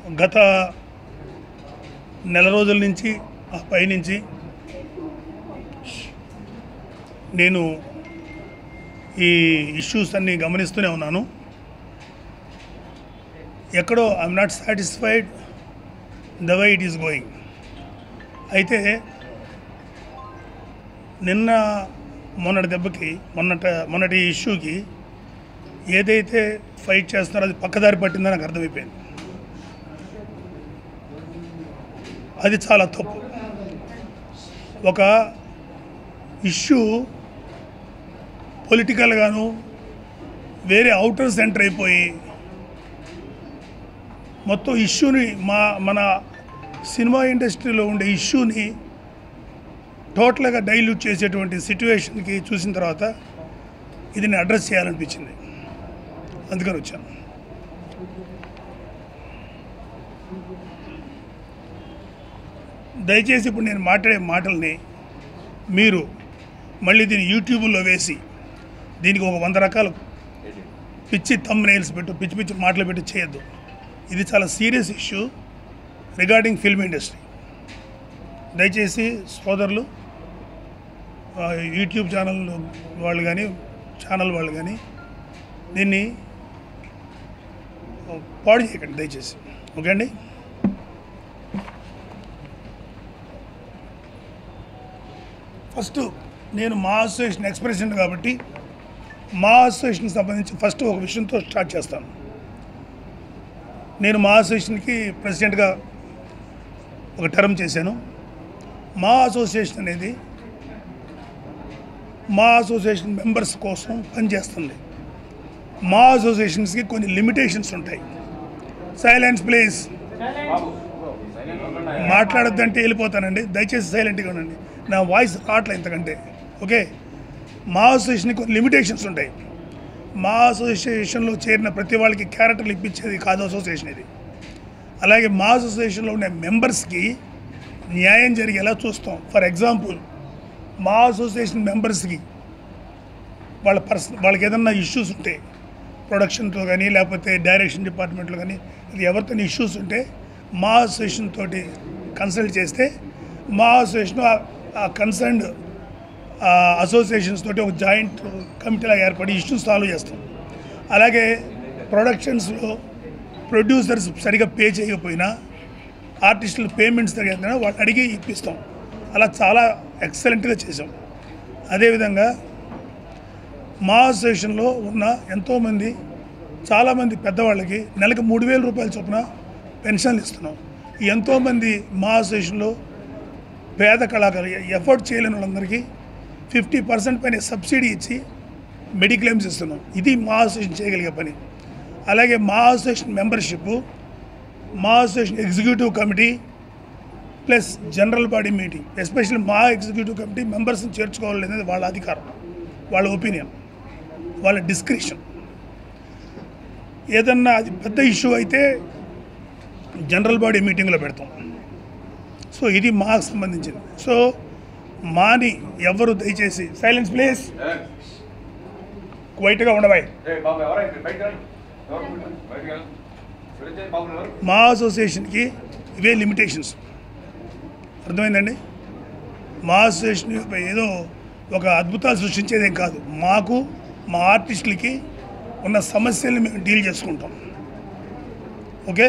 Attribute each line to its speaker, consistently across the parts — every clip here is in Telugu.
Speaker 1: గత నెల రోజుల నుంచి ఆ పైనుంచి నేను ఈ ఇష్యూస్ అన్ని గమనిస్తూనే ఉన్నాను ఎక్కడో I'm not satisfied the why it is going అయితే నిన్న మొన్నటి దెబ్బకి మొన్నట మొన్నటి ఇష్యూకి ఏదైతే ఫైట్ చేస్తున్నారో అది పక్కదారి పట్టిందని నాకు అర్థమైపోయింది అది చాలా తప్పు ఒక ఇష్యూ పొలిటికల్గాను వేరే అవుటర్ సెంటర్ అయిపోయి మొత్తం ఇష్యూని మా మన సినిమా ఇండస్ట్రీలో ఉండే ఇష్యూని టోటల్గా డైల్యూట్ చేసేటువంటి సిచ్యువేషన్కి చూసిన తర్వాత ఇది నేను అడ్రస్ చేయాలనిపించింది అందుకని వచ్చాను దయచేసి ఇప్పుడు నేను మాట్లాడే మాటల్ని మీరు మళ్ళీ దీన్ని యూట్యూబ్లో వేసి దీనికి ఒక వంద రకాలు పిచ్చి తమ్ నెయిల్స్ పెట్టు పిచ్చి పిచ్చి మాటలు పెట్టి చేయొద్దు ఇది చాలా serious issue regarding film industry దయచేసి సోదరులు ఆ, యూట్యూబ్ ఛానల్ వాళ్ళు కానీ ఛానల్ వాళ్ళు కానీ దీన్ని ఆ, పాడు చేయకండి దయచేసి ఓకే అండి ఫస్ట్ నేను మా అసోసియేషన్ ఎక్స్ప్రెషన్ కాబట్టి మా అసోసియేషన్కి సంబంధించి ఫస్ట్ ఒక విషయంతో స్టార్ట్ చేస్తాను నేను మా అసోసియేషన్కి ప్రెసిడెంట్గా ఒక టర్మ్ చేశాను మా అసోసియేషన్ అనేది మా అసోసియేషన్ మెంబర్స్ కోసం పనిచేస్తుంది మా అసోసియేషన్స్కి కొన్ని లిమిటేషన్స్ ఉంటాయి సైలెన్స్ ప్లీజ్ మాట్లాడొద్దంటే వెళ్ళిపోతానండి దయచేసి సైలెంట్గా ఉండండి నా వాయిస్ రావట్లే ఇంతకంటే ఓకే మా అసోసియేషన్కి కొన్ని లిమిటేషన్స్ ఉంటాయి మా అసోసియేషన్లో చేరిన ప్రతి వాళ్ళకి క్యారెక్టర్లు ఇప్పించేది కాదు అసోసియేషన్ ఇది అలాగే మా అసోసియేషన్లో ఉండే మెంబర్స్కి న్యాయం జరిగేలా చూస్తాం ఫర్ ఎగ్జాంపుల్ మా అసోసియేషన్ మెంబర్స్కి వాళ్ళ పర్సన్ వాళ్ళకి ఏదన్నా ఇష్యూస్ ఉంటే ప్రొడక్షన్తో కానీ లేకపోతే డైరెక్షన్ డిపార్ట్మెంట్లో కానీ ఇది ఎవరితో ఇష్యూస్ ఉంటే మా అసోసియేషన్ తోటి కన్సల్ట్ చేస్తే మా అసోసియేషన్ ఆ కన్సర్న్డ్ అసోసియేషన్స్ తోటి ఒక జాయింట్ కమిటీలాగా ఏర్పడి ఇష్యూస్ సాల్వ్ చేస్తాం అలాగే ప్రొడక్షన్స్లో ప్రొడ్యూసర్స్ సరిగా పే చేయకపోయినా ఆర్టిస్టులు పేమెంట్స్ జరిగినా వాళ్ళు అడిగి ఇప్పిస్తాం అలా చాలా ఎక్సలెంట్గా చేసాం అదేవిధంగా మా అసోసియేషన్లో ఉన్న ఎంతోమంది చాలామంది పెద్దవాళ్ళకి నెలకు మూడు వేల రూపాయల చొప్పున పెన్షన్లు ఇస్తున్నాం ఈ ఎంతోమంది మా అసోసియేషన్లో పేద కళాకారులు ఎఫర్ట్ చేయలేని వాళ్ళందరికీ ఫిఫ్టీ పర్సెంట్ పైన సబ్సిడీ ఇచ్చి మెడిక్లెయిమ్స్ ఇస్తున్నాం ఇది మా అసోసియేషన్ చేయగలిగే పని అలాగే మా అసోసియేషన్ మెంబర్షిప్ మా association executive committee plus general body meeting especially మా ఎగ్జిక్యూటివ్ కమిటీ మెంబర్స్ని చేర్చుకోవాలి అనేది వాళ్ళ అధికారం వాళ్ళ ఒపీనియన్ వాళ్ళ డిస్క్రిప్షన్ ఏదన్నా అది పెద్ద ఇష్యూ అయితే జనరల్ బాడీ మీటింగ్లో పెడతాం సో ఇది మాకు సంబంధించింది సో మాని ఎవరు దయచేసి సైలెన్స్ ప్లీజ్ క్వైట్గా ఉండబాయి
Speaker 2: బాబు ఎవరైతే బయట ఎవరు బయటకు వెళ్ళి బాబు ఎవరు
Speaker 1: మా అసోసియేషన్కి ఇవే లిమిటేషన్స్ అర్థమైందండి మా అసోసియేషన్ యొక్క ఏదో ఒక అద్భుతాలు సృష్టించేదేం కాదు మాకు మా ఆర్టిస్టులకి ఉన్న సమస్యల్ని మేము డీల్ చేసుకుంటాం ఓకే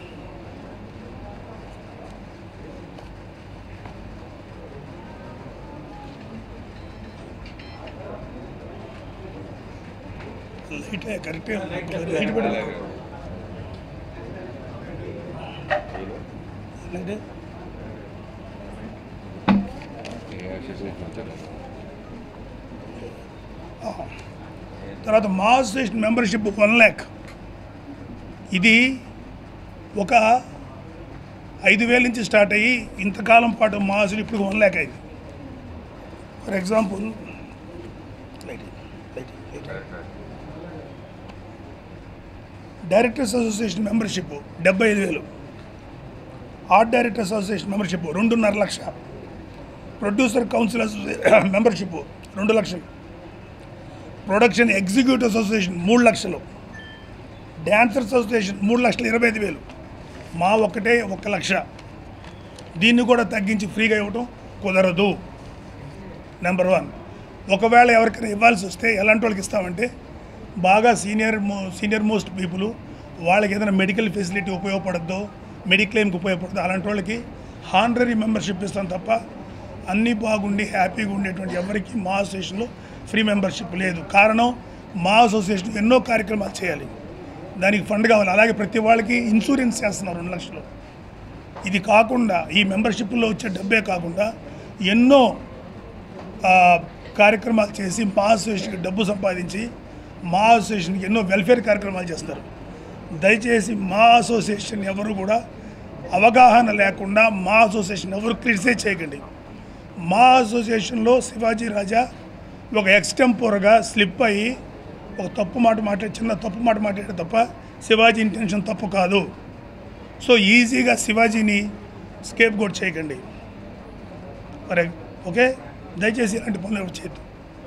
Speaker 1: లైట్ కరెక్టే లైట్ పెట్టాలి లైట్ తర్వాత మా అసోసియేషన్ మెంబర్షిప్ వన్ ల్యాక్ ఇది ఒక ఐదు వేల నుంచి స్టార్ట్ అయ్యి ఇంతకాలం పాటు మా అసలు ఇప్పుడు వన్ ల్యాక్ అయింది for example light light light directors association membership డెబ్బై ఐదు వేలు ఆర్ట్ డైరెక్టర్స్ అసోసియేషన్ మెంబర్షిప్ రెండున్నర లక్ష ప్రొడ్యూసర్ కౌన్సిల్ అసోసియేషన్ మెంబర్షిప్ రెండు లక్షలు ప్రొడక్షన్ ఎగ్జిక్యూటివ్ అసోసియేషన్ మూడు లక్షలు డ్యాన్సర్స్ అసోసియేషన్ మూడు లక్షల ఇరవై ఐదు వేలు మా ఒక్కటే ఒక్క లక్ష దీన్ని కూడా తగ్గించి ఫ్రీగా ఇవ్వటం కుదరదు నెంబర్ వన్ ఒకవేళ ఎవరికైనా ఇవ్వాల్సి వస్తే ఎలాంటి వాళ్ళకి ఇస్తామంటే బాగా సీనియర్ మో సీనియర్ మోస్ట్ పీపుల్ వాళ్ళకి ఏదైనా మెడికల్ ఫెసిలిటీ ఉపయోగపడద్దో మెడిక్లెయిమ్కి ఉపయోగపడద్దో అలాంటి వాళ్ళకి హానరీ మెంబర్షిప్ ఇస్తాం తప్ప అన్నీ బాగుండి హ్యాపీగా ఉండేటువంటి ఎవరికి మా అసోసియేషన్లో ఫ్రీ మెంబర్షిప్ లేదు కారణం మా అసోసియేషన్ ఎన్నో కార్యక్రమాలు చేయాలి దానికి ఫండ్ కావాలి అలాగే ప్రతి వాళ్ళకి ఇన్సూరెన్స్ చేస్తున్నారు రెండు లక్షలు ఇది కాకుండా ఈ మెంబర్షిప్లో వచ్చే డబ్బే కాకుండా ఎన్నో ఆ, కార్యక్రమాలు చేసి మా అసోసియేషన్కి డబ్బు సంపాదించి మా అసోసియేషన్కి ఎన్నో వెల్ఫేర్ కార్యక్రమాలు చేస్తారు దయచేసి మా అసోసియేషన్ ఎవరు కూడా అవగాహన లేకుండా మా అసోసియేషన్ ఎవరు క్రిటిసైజ్ చేయకండి మా అసోసియేషన్లో శివాజీ రాజా ఒక ఎక్స్టెంపోర్గా స్లిప్ అయ్యి ఒక తప్పు మాట మాట్లాడి చిన్న తప్పు మాట మాట్లాడే తప్ప శివాజీ ఇంటెన్షన్ తప్పు కాదు సో ఈజీగా శివాజీని స్కేప్ గోట్ చేయకండి మరి ఓకే దయచేసి ఇలాంటి పనులు ఎవరు చేయొద్దు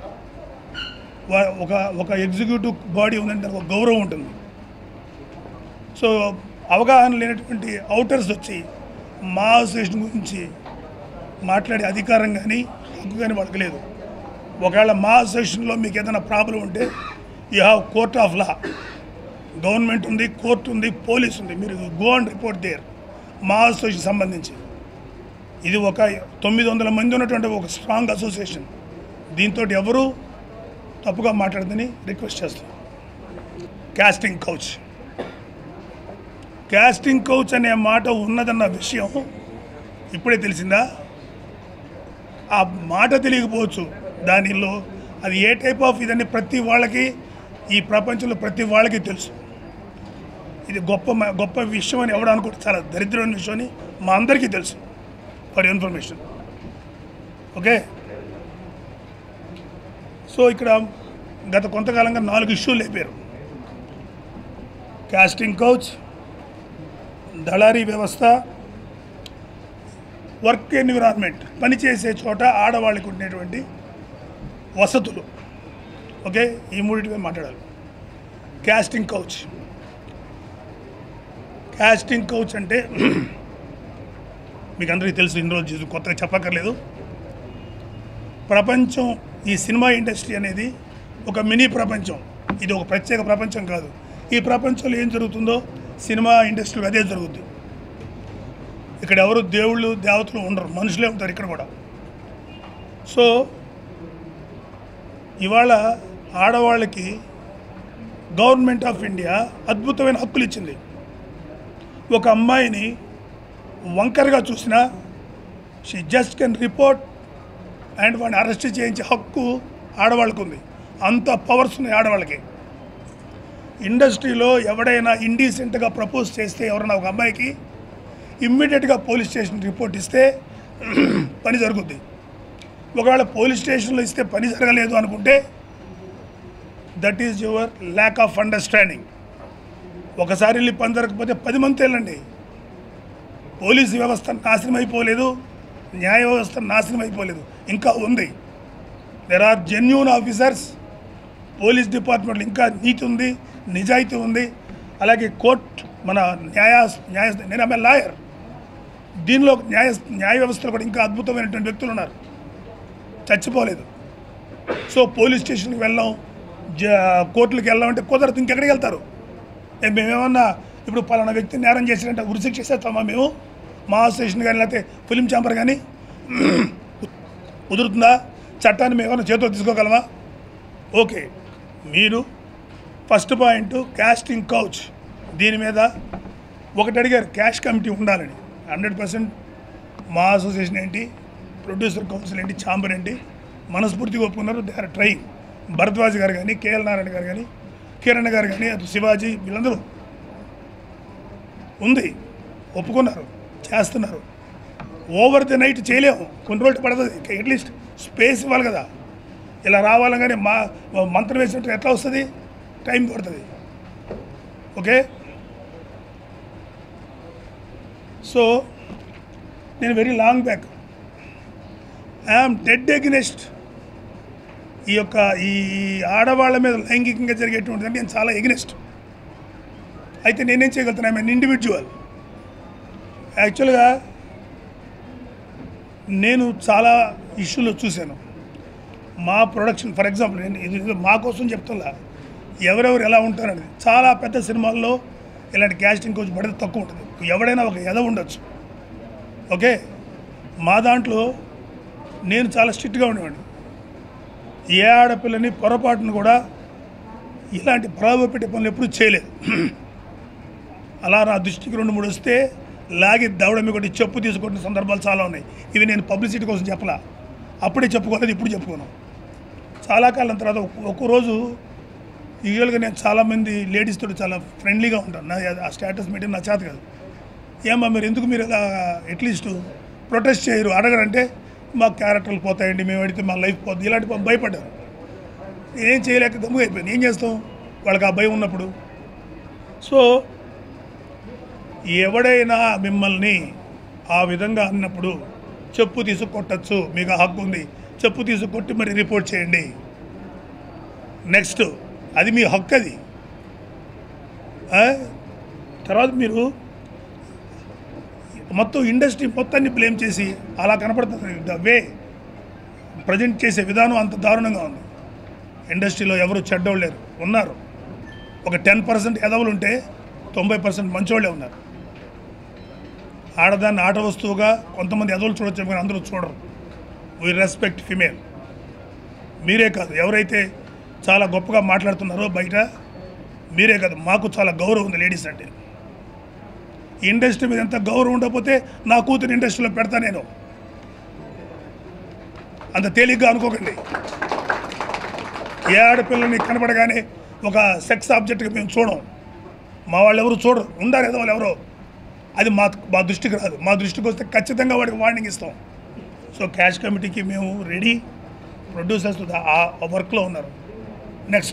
Speaker 1: వా- ఒక ఒక ఎగ్జిక్యూటివ్ బాడీ ఉందంటే దానికి ఒక గౌరవం ఉంటుంది సో అవగాహన లేనటువంటి అవుటర్స్ వచ్చి మా అసోసియేషన్ గురించి మాట్లాడే అధికారం కానీ హక్కు కానీ వాళ్ళకి లేదు ఒకవేళ మా అసోసియేషన్లో మీకు ఏదైనా ప్రాబ్లం ఉంటే you have court of law government ఉంది కోర్టు ఉంది పోలీస్ ఉంది మీరు గో అండ్ రిపోర్ట్ దేర్ మా అసోసియేషన్ సంబంధించి ఇది ఒక తొమ్మిది వందల మంది ఉన్నటువంటి ఒక స్ట్రాంగ్ అసోసియేషన్ దీంతో ఎవరు తప్పుగా మాట్లాడదని రిక్వెస్ట్ చేస్తాం కాస్టింగ్ కౌచ్ కాస్టింగ్ కౌచ్ అనే మాట ఉన్నదన్న విషయం ఇప్పుడే తెలిసిందా ఆ మాట తెలియకపోవచ్చు దానిలో అది ఏ టైప్ ఆఫ్ ఇదని ప్రతి వాళ్ళకి ఈ ప్రపంచంలో ప్రతి వాళ్ళకి తెలుసు ఇది గొప్ప మ- గొప్ప విషయం అని ఎవడు అనుకుంటే చాలా దరిద్రమైన విషయం అని మా అందరికీ తెలుసు ఫర్ ఇన్ఫర్మేషన్ ఓకే సో ఇక్కడ గత కొంతకాలంగా నాలుగు ఇష్యూలు లేపారు కాస్టింగ్ కౌచ్ దళారీ వ్యవస్థ వర్క్ ఎన్విరాన్మెంట్ పనిచేసే చోట ఆడవాళ్ళకి ఉండేటువంటి వసతులు ఓకే ఈ మూడింటిపై మాట్లాడాలి కాస్టింగ్ కౌచ్ కాస్టింగ్ కౌచ్ అంటే మీకు అందరికీ తెలుసు ఇన్ని రోజులు చూసి కొత్తగా చెప్పక్కర్లేదు ప్రపంచం ఈ సినిమా ఇండస్ట్రీ అనేది ఒక మినీ ప్రపంచం ఇది ఒక ప్రత్యేక ప్రపంచం కాదు ఈ ప్రపంచంలో ఏం జరుగుతుందో సినిమా ఇండస్ట్రీలో అదే జరుగుద్ది ఇక్కడ ఎవరు దేవుళ్ళు దేవతలు ఉండరు మనుషులే ఉంటారు ఇక్కడ కూడా సో ఇవాళ ఆడవాళ్ళకి గవర్నమెంట్ ఆఫ్ ఇండియా అద్భుతమైన హక్కులు ఇచ్చింది ఒక అమ్మాయిని వంకరగా చూసినా she just can report and వాడిని అరెస్ట్ చేయించే హక్కు ఆడవాళ్ళకు ఉంది అంత పవర్స్ ఉన్నాయి ఆడవాళ్ళకి ఇండస్ట్రీలో ఎవడైనా ఇండీసెంట్గా ప్రపోజ్ చేస్తే ఎవరైనా ఒక అమ్మాయికి ఇమ్మీడియట్గా పోలీస్ స్టేషన్ రిపోర్ట్ ఇస్తే పని జరుగుద్ది ఒకవేళ పోలీస్ స్టేషన్లో ఇస్తే పని జరగలేదు అనుకుంటే that is your lack of understanding ఒకసారి వెళ్ళి పని జరగకపోతే పది మంది వెళ్ళండి పోలీసు వ్యవస్థ నాశనం అయిపోలేదు న్యాయ వ్యవస్థ నాశనం అయిపోలేదు ఇంకా ఉంది there are genuine officers police డిపార్ట్మెంట్లో ఇంకా నీతి ఉంది నిజాయితీ ఉంది అలాగే కోర్ట్ మన న్యాయ న్యాయ నేను ఆమె లాయర్ దీనిలో న్యాయ న్యాయ వ్యవస్థలో కూడా ఇంకా అద్భుతమైనటువంటి వ్యక్తులు ఉన్నారు చచ్చిపోలేదు సో పోలీస్ స్టేషన్కి వెళ్ళాం జ కోర్టులకు వెళ్ళాం అంటే కుదరదు ఇంకెక్కడికి వెళ్తారు ఏ మేమేమన్నా ఇప్పుడు పలానా వ్యక్తి నేరం చేసినట్టే ఉరిశిక్ష చేసేస్తామా మేము మా స్టేషన్ కానీ లేకపోతే ఫిలిం ఛాంబర్ కానీ కుదురుతుందా చట్టాన్ని మేము ఏమైనా చేతిలో తీసుకోగలమా ఓకే మీరు ఫస్ట్ పాయింట్ కాస్టింగ్ కౌచ్ దీని మీద ఒకటి అడిగారు క్యాష్ కమిటీ ఉండాలని హండ్రెడ్ పర్సెంట్ మా అసోసియేషన్ ఏంటి ప్రొడ్యూసర్ కౌన్సిల్ ఏంటి ఛాంబర్ ఏంటి మనస్ఫూర్తిగా ఒప్పుకున్నారు దే ఆర్ ట్రైయింగ్ భరద్వాజ్ గారు కానీ కేఎల్ నారాయణ గారు కానీ కిరణ్ గారు కానీ అటు శివాజీ వీళ్ళందరూ ఉంది ఒప్పుకున్నారు చేస్తున్నారు ఓవర్ ది నైట్ చేయలేము కొన్ని రోజులు పడుతుంది అట్లీస్ట్ స్పేస్ ఇవ్వాలి కదా ఇలా రావాలని మా మంత్రం వేసినట్టు ఎట్లా వస్తుంది టైం పడుతుంది ఓకే సో నేను very long back I am dead against ఈ యొక్క ఈ ఆడవాళ్ళ మీద లైంగికంగా జరిగేటువంటిది నేను చాలా ఎగ్నెస్ట్ అయితే నేనేం చేయగలుగుతాను ఐఎమ్ ఇండివిజువల్ యాక్చువల్గా నేను చాలా ఇష్యూలో చూశాను మా ప్రొడక్షన్ ఫర్ ఎగ్జాంపుల్ నేను ఇది ఇది మా కోసం చెప్తున్నా ఎవరెవరు ఎలా ఉంటారనేది చాలా పెద్ద సినిమాల్లో ఇలాంటి క్యాస్టింగ్ కోచ్ పడితే తక్కువ ఉంటుంది ఎవడైనా ఒక ఎద ఉండొచ్చు ఓకే మా దాంట్లో నేను చాలా స్ట్రిక్ట్గా ఉండేవాడిని ఏ ఆడపిల్లని పొరపాటును కూడా ఇలాంటి ప్రభావ పెట్టే పనులు ఎప్పుడూ చేయలేదు అలా నా దృష్టికి రెండు మూడు వస్తే లాగి దవడమి కొట్టి చెప్పు తీసుకుంటున్న సందర్భాలు చాలా ఉన్నాయి ఇవి నేను పబ్లిసిటీ కోసం చెప్పలా అప్పుడే చెప్పుకోలేదు ఇప్పుడు చెప్పుకోను చాలా కాలం తర్వాత ఒక్క- ఒక్కో రోజు యూజువల్గా నేను చాలామంది లేడీస్ తోటి చాలా ఫ్రెండ్లీగా ఉంటాను నా ఆ స్టేటస్ మీటింగ్ నా చేత కాదు ఏమమ్మా మీరు ఎందుకు మీరు ఇలా అట్లీస్ట్ ప్రొటెస్ట్ చేయరు అడగరంటే మా క్యారెక్టర్లు పోతాయండి మేము అడిగితే మా లైఫ్ పోతుంది ఇలాంటి పాపం భయపడ్డారు ఏం చేయలేక గమ్ముగా అయిపోయింది ఏం చేస్తాం వాళ్ళకి ఆ భయం ఉన్నప్పుడు సో ఎవడైనా మిమ్మల్ని ఆ విధంగా అన్నప్పుడు చెప్పు తీసి కొట్టచ్చు మీకు ఆ హక్కు ఉంది చెప్పు తీసి కొట్టి మరి రిపోర్ట్ చేయండి నెక్స్ట్ అది మీ హక్కు అది ఆ? తర్వాత మీరు మొత్తం ఇండస్ట్రీ మొత్తాన్ని బ్లేమ్ చేసి అలా కనపడుతుంది ద వే ప్రజెంట్ చేసే విధానం అంత దారుణంగా ఉంది ఇండస్ట్రీలో ఎవరు చెడ్డోళ్ళు లేరు ఉన్నారు ఒక టెన్ పర్సెంట్ ఎదవలు ఉంటే తొంభై పర్సెంట్ మంచోళ్ళే ఉన్నారు ఆడదాన్ని ఆట వస్తువుగా కొంతమంది ఎదవలు చూడొచ్చు కానీ అందరూ చూడరు వీ రెస్పెక్ట్ ఫిమేల్ మీరే కాదు ఎవరైతే చాలా గొప్పగా మాట్లాడుతున్నారో బయట మీరే కాదు మాకు చాలా గౌరవం ఉంది లేడీస్ అంటే ఇండస్ట్రీ మీద ఎంత గౌరవం ఉండకపోతే నా కూతురు ఇండస్ట్రీలో పెడతా నేను అంత తేలిగ్గా అనుకోకండి ఏ ఆడపిల్లని కనపడగానే ఒక సెక్స్ ఆబ్జెక్ట్గా మేము చూడం మా వాళ్ళు ఎవరు చూడరు ఉండారు ఏదో వాళ్ళు ఎవరో అది మా మా దృష్టికి రాదు మా దృష్టికి వస్తే ఖచ్చితంగా వాడికి వార్నింగ్ ఇస్తాం సో క్యాష్ కమిటీకి మేము రెడీ ప్రొడ్యూసర్స్ ఆ వర్క్లో ఉన్నారు నెక్స్ట్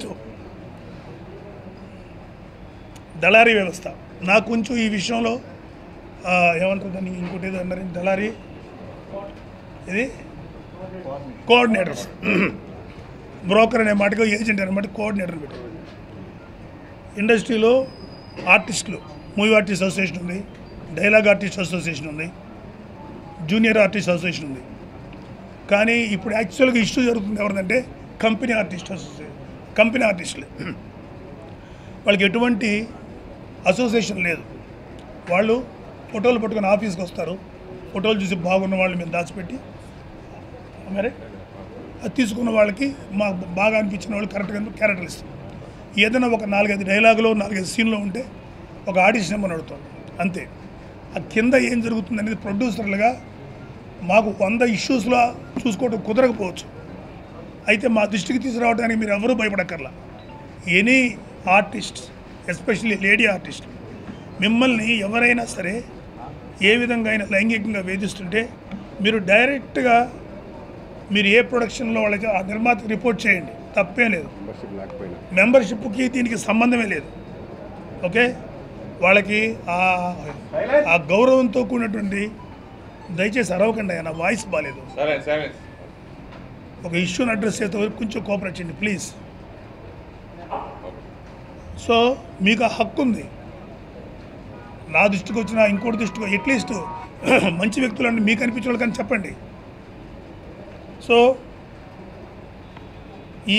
Speaker 1: దళారీ వ్యవస్థ నాకు కొంచెం ఈ విషయంలో ఆ, ఏమంటారు దాన్ని ఇంకోటి ఏదో అన్నారు దళారీ ఇది కోఆర్డినేటర్స్ బ్రోకర్ అనే మాటకు ఏజెంట్ అనే మాట కోఆర్డినేటర్ పెట్టారు ఇండస్ట్రీలో ఆర్టిస్టులు మూవీ ఆర్టిస్ట్ అసోసియేషన్ ఉంది డైలాగ్ ఆర్టిస్ట్ అసోసియేషన్ ఉంది జూనియర్ ఆర్టిస్ట్ అసోసియేషన్ ఉంది కానీ ఇప్పుడు యాక్చువల్గా ఇష్యూ జరుగుతుంది ఎవరిదంటే కంపెనీ ఆర్టిస్ట్ అసోసియేషన్ కంపెనీ ఆర్టిస్టులు వాళ్ళకి ఎటువంటి అసోసియేషన్ లేదు వాళ్ళు ఫోటోలు పట్టుకొని ఆఫీస్కి వస్తారు ఫోటోలు చూసి బాగున్న వాళ్ళు మేము దాచిపెట్టి మరి అది తీసుకున్న వాళ్ళకి మాకు బాగా అనిపించిన వాళ్ళు కరెక్ట్గా క్యారెక్టర్లు ఇస్తాం ఏదైనా ఒక నాలుగైదు డైలాగులో నాలుగైదు సీన్లో ఉంటే ఒక ఆడిషన్ ఇమ్మని అడుగుతాం అంతే ఆ కింద ఏం జరుగుతుంది అనేది ప్రొడ్యూసర్లుగా మాకు వంద ఇష్యూస్లో చూసుకోవడం కుదరకపోవచ్చు అయితే మా దృష్టికి తీసుకురావడానికి మీరు ఎవరూ భయపడక్కర్లా any artist especially lady artist మిమ్మల్ని ఎవరైనా సరే ఏ విధంగా అయినా లైంగికంగా వేధిస్తుంటే మీరు డైరెక్ట్గా మీరు ఏ ప్రొడక్షన్లో వాళ్ళకి ఆ నిర్మాతకి రిపోర్ట్ చేయండి తప్పేం లేదు
Speaker 2: మెంబర్షిప్ లేకపోయినా
Speaker 1: మెంబర్షిప్కి దీనికి సంబంధమే లేదు ఓకే వాళ్ళకి ఆ ఆ గౌరవంతో కూడినటువంటి దయచేసి అరవకండి ఆయన వాయిస్ బాగాలేదు
Speaker 2: సరే సరే
Speaker 1: ఒక ఇష్యూని అడ్రస్ చేస్తే వరకు కొంచెం కోఆపరేట్ చేయండి ప్లీజ్ సో మీకు ఆ హక్కు ఉంది నా దృష్టికి వచ్చిన ఇంకోటి దృష్టికి అట్లీస్ట్ మంచి వ్యక్తులని మీకు అనిపించే వాళ్ళు కానీ చెప్పండి సో ఈ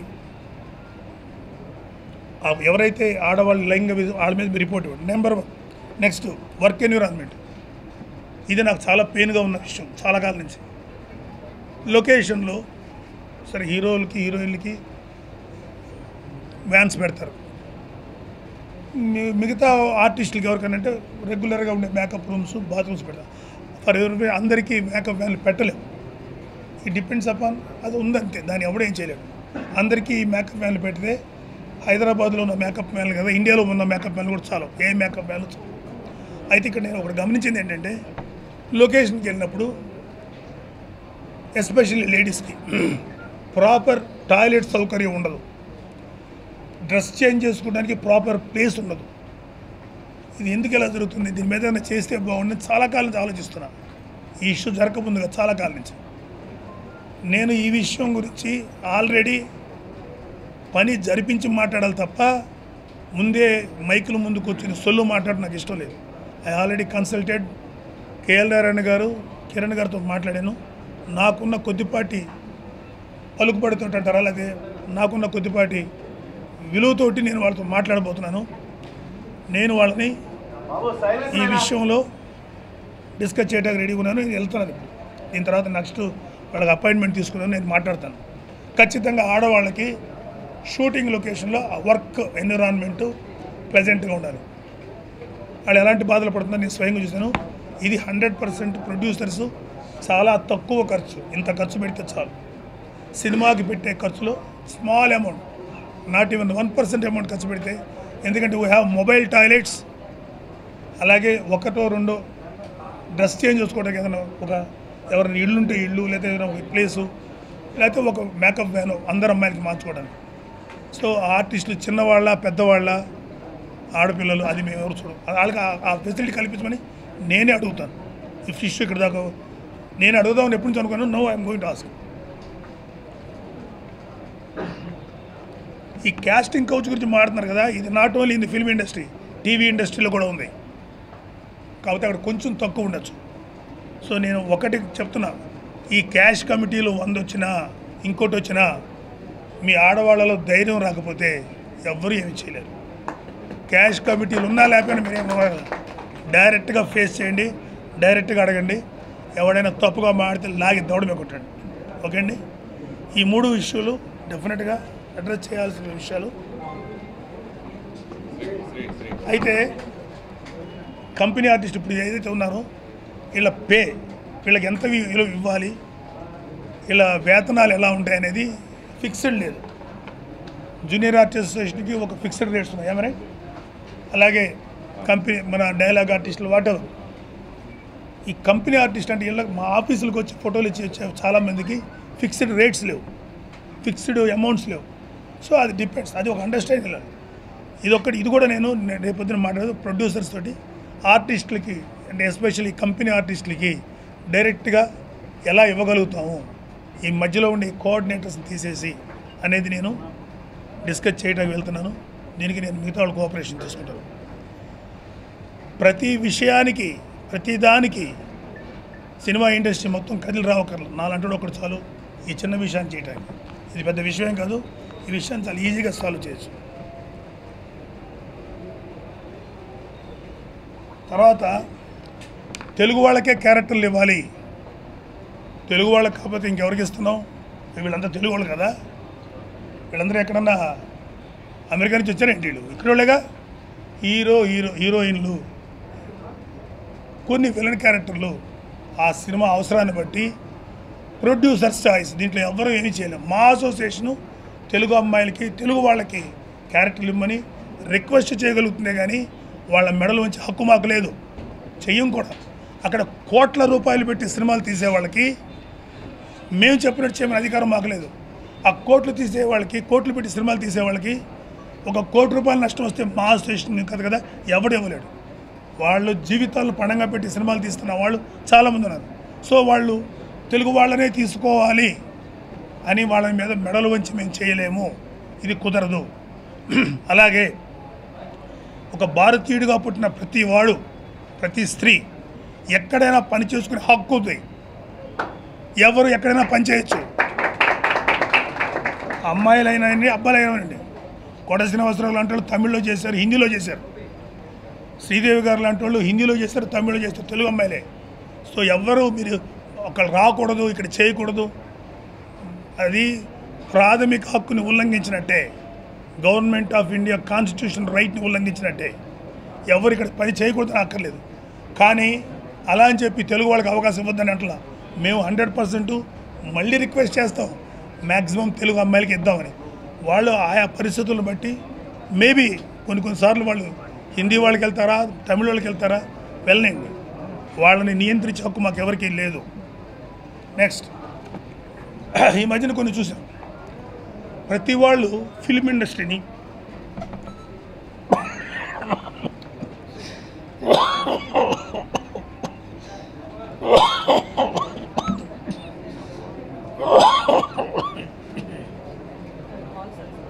Speaker 1: ఆ ఎవరైతే ఆడవాళ్ళు లైంగిక విధ- వాళ్ళ మీద రిపోర్ట్ ఇవ్వండి number one next work environment ఇది నాకు చాలా పెయిన్గా ఉన్న విషయం చాలా కాలం నుంచి లొకేషన్లో సరే హీరోలకి హీరోయిన్లకి వ్యాన్స్ పెడతారు మి- మిగతా ఆర్టిస్టులకి ఎవరికైనా అంటే రెగ్యులర్గా ఉండే మేకప్ రూమ్స్ బాత్రూమ్స్ పెడతారు ఫర్ ఎవరి అందరికీ మేకప్ వ్యాన్లు పెట్టలేము ఇట్ డిపెండ్స్ అపాన్ అది ఉందంతే దాన్ని ఎవడేం చేయలేడు అందరికీ ఈ మేకప్ వ్యాన్లు పెడితే హైదరాబాద్లో ఉన్న మేకప్ వ్యాన్లు కదా ఇండియాలో ఉన్న మేకప్ వ్యాన్లు కూడా చాలు ఏ మేకప్ వ్యాన్లు చాలు అయితే ఇక్కడ నేను ఒకటి గమనించింది ఏంటంటే లొకేషన్కి వెళ్ళినప్పుడు ఎస్పెషల్లీ లేడీస్కి ప్రాపర్ టాయిలెట్ సౌకర్యం ఉండదు డ్రెస్ చేంజ్ చేసుకోవడానికి ప్రాపర్ ప్లేస్ ఉండదు ఇది ఎందుకు ఇలా జరుగుతుంది దీని మీద ఏమైనా చేస్తే బాగుంటుంది చాలా కాలం నుంచి ఆలోచిస్తున్నా ఈ ఇష్యూ జరగకముందుగా చాలా కాలం నుంచి నేను ఈ విషయం గురించి ఆల్రెడీ పని జరిపించి మాట్లాడాలి తప్ప ముందే మైకుల ముందుకు వచ్చిన సొల్లు మాట్లాడడం నాకు ఇష్టం లేదు I already consulted KL Narayana garu Kiran గారితో మాట్లాడాను నాకున్న కొద్దిపాటి పలుకుబడితో అంటారా అలాగే నాకున్న కొద్దిపాటి విలువతోటి నేను వాళ్ళతో మాట్లాడబోతున్నాను నేను వాళ్ళని ఈ విషయంలో డిస్కస్ చేయడానికి రెడీగా ఉన్నాను నేను వెళ్తున్నాను ఇప్పుడు దీని తర్వాత నెక్స్ట్ వాళ్ళకి అపాయింట్మెంట్ తీసుకున్నాను నేను మాట్లాడతాను ఖచ్చితంగా ఆడవాళ్ళకి షూటింగ్ లొకేషన్లో ఆ వర్క్ ఎన్విరాన్మెంట్ ప్లెజెంట్గా ఉండాలి వాళ్ళు ఎలాంటి బాధలు పడుతుందో నేను స్వయంగా చూశాను ఇది హండ్రెడ్ పర్సెంట్ ప్రొడ్యూసర్స్ చాలా తక్కువ ఖర్చు ఇంత ఖర్చు పెడితే చాలు సినిమాకి పెట్టే ఖర్చులో small amount not even one percent amount ఖర్చు పెడితే ఎందుకంటే వీ హ్యావ్ మొబైల్ టాయిలెట్స్ అలాగే ఒకటో రెండో డ్రెస్ చేంజ్ చేసుకోవడానికి ఏదైనా ఒక ఎవరైనా ఇల్లు ఉంటే ఇల్లు లేదా ఏదైనా ఒక ప్లేసు లేకపోతే ఒక మేకప్ వ్యాన్ అందరు అమ్మాయిలకి మార్చుకోవడానికి సో ఆర్టిస్టులు చిన్నవాళ్ళ పెద్దవాళ్ళ ఆడపిల్లలు అది మేము ఎవరు చూడం వాళ్ళకి ఆ- ఆ ఫెసిలిటీ కల్పించమని నేనే అడుగుతాను ఈ ఫిష్ ఇక్కడ దాకా నేను అడుగుదామని ఎప్పటి నుంచి అనుకున్నాను no I'm going to ask ఈ క్యాస్టింగ్ కౌచ్ గురించి మాట్లాడుతున్నారు కదా ఇది not only in the film industry TV ఇండస్ట్రీలో కూడా ఉంది కాకపోతే అక్కడ కొంచెం తక్కువ ఉండొచ్చు సో నేను ఒకటి చెప్తున్నా ఈ క్యాష్ కమిటీలో వంద వచ్చినా ఇంకోటి వచ్చినా మీ ఆడవాళ్ళలో ధైర్యం రాకపోతే ఎవ్వరూ ఏమి చేయలేరు క్యాష్ కమిటీలు ఉన్నా లేకపోయినా మీరేం డైరెక్ట్గా ఫేస్ చేయండి డైరెక్ట్గా అడగండి ఎవడైనా తప్పుగా మాడితే లాగి దౌడమే కొట్టండి ఓకే అండి ఈ మూడు విషయాలు డెఫినెట్గా అడ్రస్ చేయాల్సిన విషయాలు అయితే కంపెనీ ఆర్టిస్ట్ ఇప్పుడు ఏదైతే ఉన్నారో వీళ్ళ పే వీళ్ళకి ఎంత వి- విలువ ఇవ్వాలి వీళ్ళ వేతనాలు ఎలా ఉంటాయి అనేది ఫిక్స్డ్ లేదు జూనియర్ ఆర్టిస్ట్ అసోసియేషన్కి ఒక ఫిక్స్డ్ రేట్స్ ఉన్నాయి ఏమరే అలాగే కంపెనీ మన డైలాగ్ ఆర్టిస్టులు వాటెవర్ ఈ కంపెనీ ఆర్టిస్ట్ అంటే వీళ్ళకి మా ఆఫీసులకు వచ్చి ఫోటోలు ఇచ్చి వచ్చే చాలామందికి ఫిక్స్డ్ రేట్స్ లేవు ఫిక్స్డ్ అమౌంట్స్ లేవు సో అది డిపెండ్స్ అది ఒక అండర్స్టాండింగ్ ఇది ఒకటి ఇది కూడా నేను నే- రేపొద్దున మాట్లాడదు ప్రొడ్యూసర్స్ తోటి ఆర్టిస్టులకి అంటే ఎస్పెషల్లీ కంపెనీ ఆర్టిస్టులకి డైరెక్ట్గా ఎలా ఇవ్వగలుగుతాము ఈ మధ్యలో ఉండే కోఆర్డినేటర్స్ని తీసేసి అనేది నేను డిస్కస్ చేయడానికి వెళ్తున్నాను దీనికి నేను మిగతా వాళ్ళు కోఆపరేషన్ తీసుకుంటాను ప్రతి విషయానికి ప్రతి దానికి సినిమా ఇండస్ట్రీ మొత్తం కదిలి రావక్కర్లేదు నాలంటాడు ఒకటి చాలు ఈ చిన్న విషయాన్ని చేయడానికి ఇది పెద్ద విషయం కాదు ఈ విషయాన్ని చాలా ఈజీగా సాల్వ్ చేయొచ్చు తర్వాత తెలుగు వాళ్ళకే క్యారెక్టర్లు ఇవ్వాలి తెలుగు వాళ్ళకి కాకపోతే ఇంకెవరికి ఇస్తున్నాం వీళ్ళంతా తెలుగు వాళ్ళు కదా వీళ్ళందరూ ఎక్కడన్నా అమెరికా నుంచి వచ్చారేంటి వీళ్ళు ఇక్కడ వాళ్ళేగా హీరో హీరో హీరోయిన్లు కొన్ని విలన్ క్యారెక్టర్లు ఆ సినిమా అవసరాన్ని బట్టి ప్రొడ్యూసర్స్ చాయిస్ దీంట్లో ఎవ్వరూ ఏమీ చేయలేం మా అసోసియేషను తెలుగు అమ్మాయిలకి తెలుగు వాళ్ళకి క్యారెక్టర్లు ఇమ్మని రిక్వెస్ట్ చేయగలుగుతుందే కానీ వాళ్ళ మెడలు వచ్చి హక్కు మాకు లేదు చెయ్యం కూడా అక్కడ కోట్ల రూపాయలు పెట్టి సినిమాలు తీసే వాళ్ళకి మేము చెప్పినట్టు చేయమని అధికారం మాకు లేదు ఆ కోట్లు తీసే వాళ్ళకి కోట్లు పెట్టి సినిమాలు తీసే వాళ్ళకి ఒక కోటి రూపాయల నష్టం వస్తే మా అసోసియేషన్ కదా కదా ఎవడు ఇవ్వలేడు వాళ్ళు జీవితాలను పణంగా పెట్టి సినిమాలు తీస్తున్న వాళ్ళు చాలామంది ఉన్నారు సో వాళ్ళు తెలుగు వాళ్ళనే తీసుకోవాలి అని వాళ్ళ మీద మెడలు వంచి మేము చేయలేము ఇది కుదరదు అలాగే ఒక భారతీయుడిగా పుట్టిన ప్రతి వాడు ప్రతి స్త్రీ ఎక్కడైనా పని చేసుకునే హక్కు ఉంది ఎవరు ఎక్కడైనా పని చేయొచ్చు అమ్మాయిలైనా అబ్బాయిలైనా కొడ శ్రీనివాసరావు లాంటి వాళ్ళు తమిళ్లో చేశారు హిందీలో చేశారు శ్రీదేవి గారు లాంటి వాళ్ళు హిందీలో చేస్తారు తమిళ్లో చేస్తారు తెలుగు అమ్మాయిలే సో ఎవ్వరు మీరు ఒకళ్ళు రాకూడదు ఇక్కడ చేయకూడదు అది ప్రాథమిక హక్కుని ఉల్లంఘించినట్టే గవర్నమెంట్ ఆఫ్ ఇండియా కాన్స్టిట్యూషన్ రైట్ని ఉల్లంఘించినట్టే ఎవరు ఇక్కడ పని చేయకూడదని అక్కర్లేదు కానీ అలా అని చెప్పి తెలుగు వాళ్ళకి అవకాశం ఇవ్వద్దని అంటలా మేము హండ్రెడ్ పర్సెంట్ మళ్ళీ రిక్వెస్ట్ చేస్తాం మ్యాక్సిమం తెలుగు అమ్మాయిలకి ఇద్దామని వాళ్ళు ఆయా పరిస్థితులను బట్టి మేబీ కొన్ని కొన్నిసార్లు వాళ్ళు హిందీ వాళ్ళకి వెళ్తారా తమిళ వాళ్ళకి వెళ్తారా వెళ్ళండి వాళ్ళని నియంత్రించే హక్కు మాకు ఎవరికీ లేదు నెక్స్ట్ ఈ మధ్యన కొన్ని చూసాం ప్రతి వాళ్ళు ఫిల్మ్ ఇండస్ట్రీని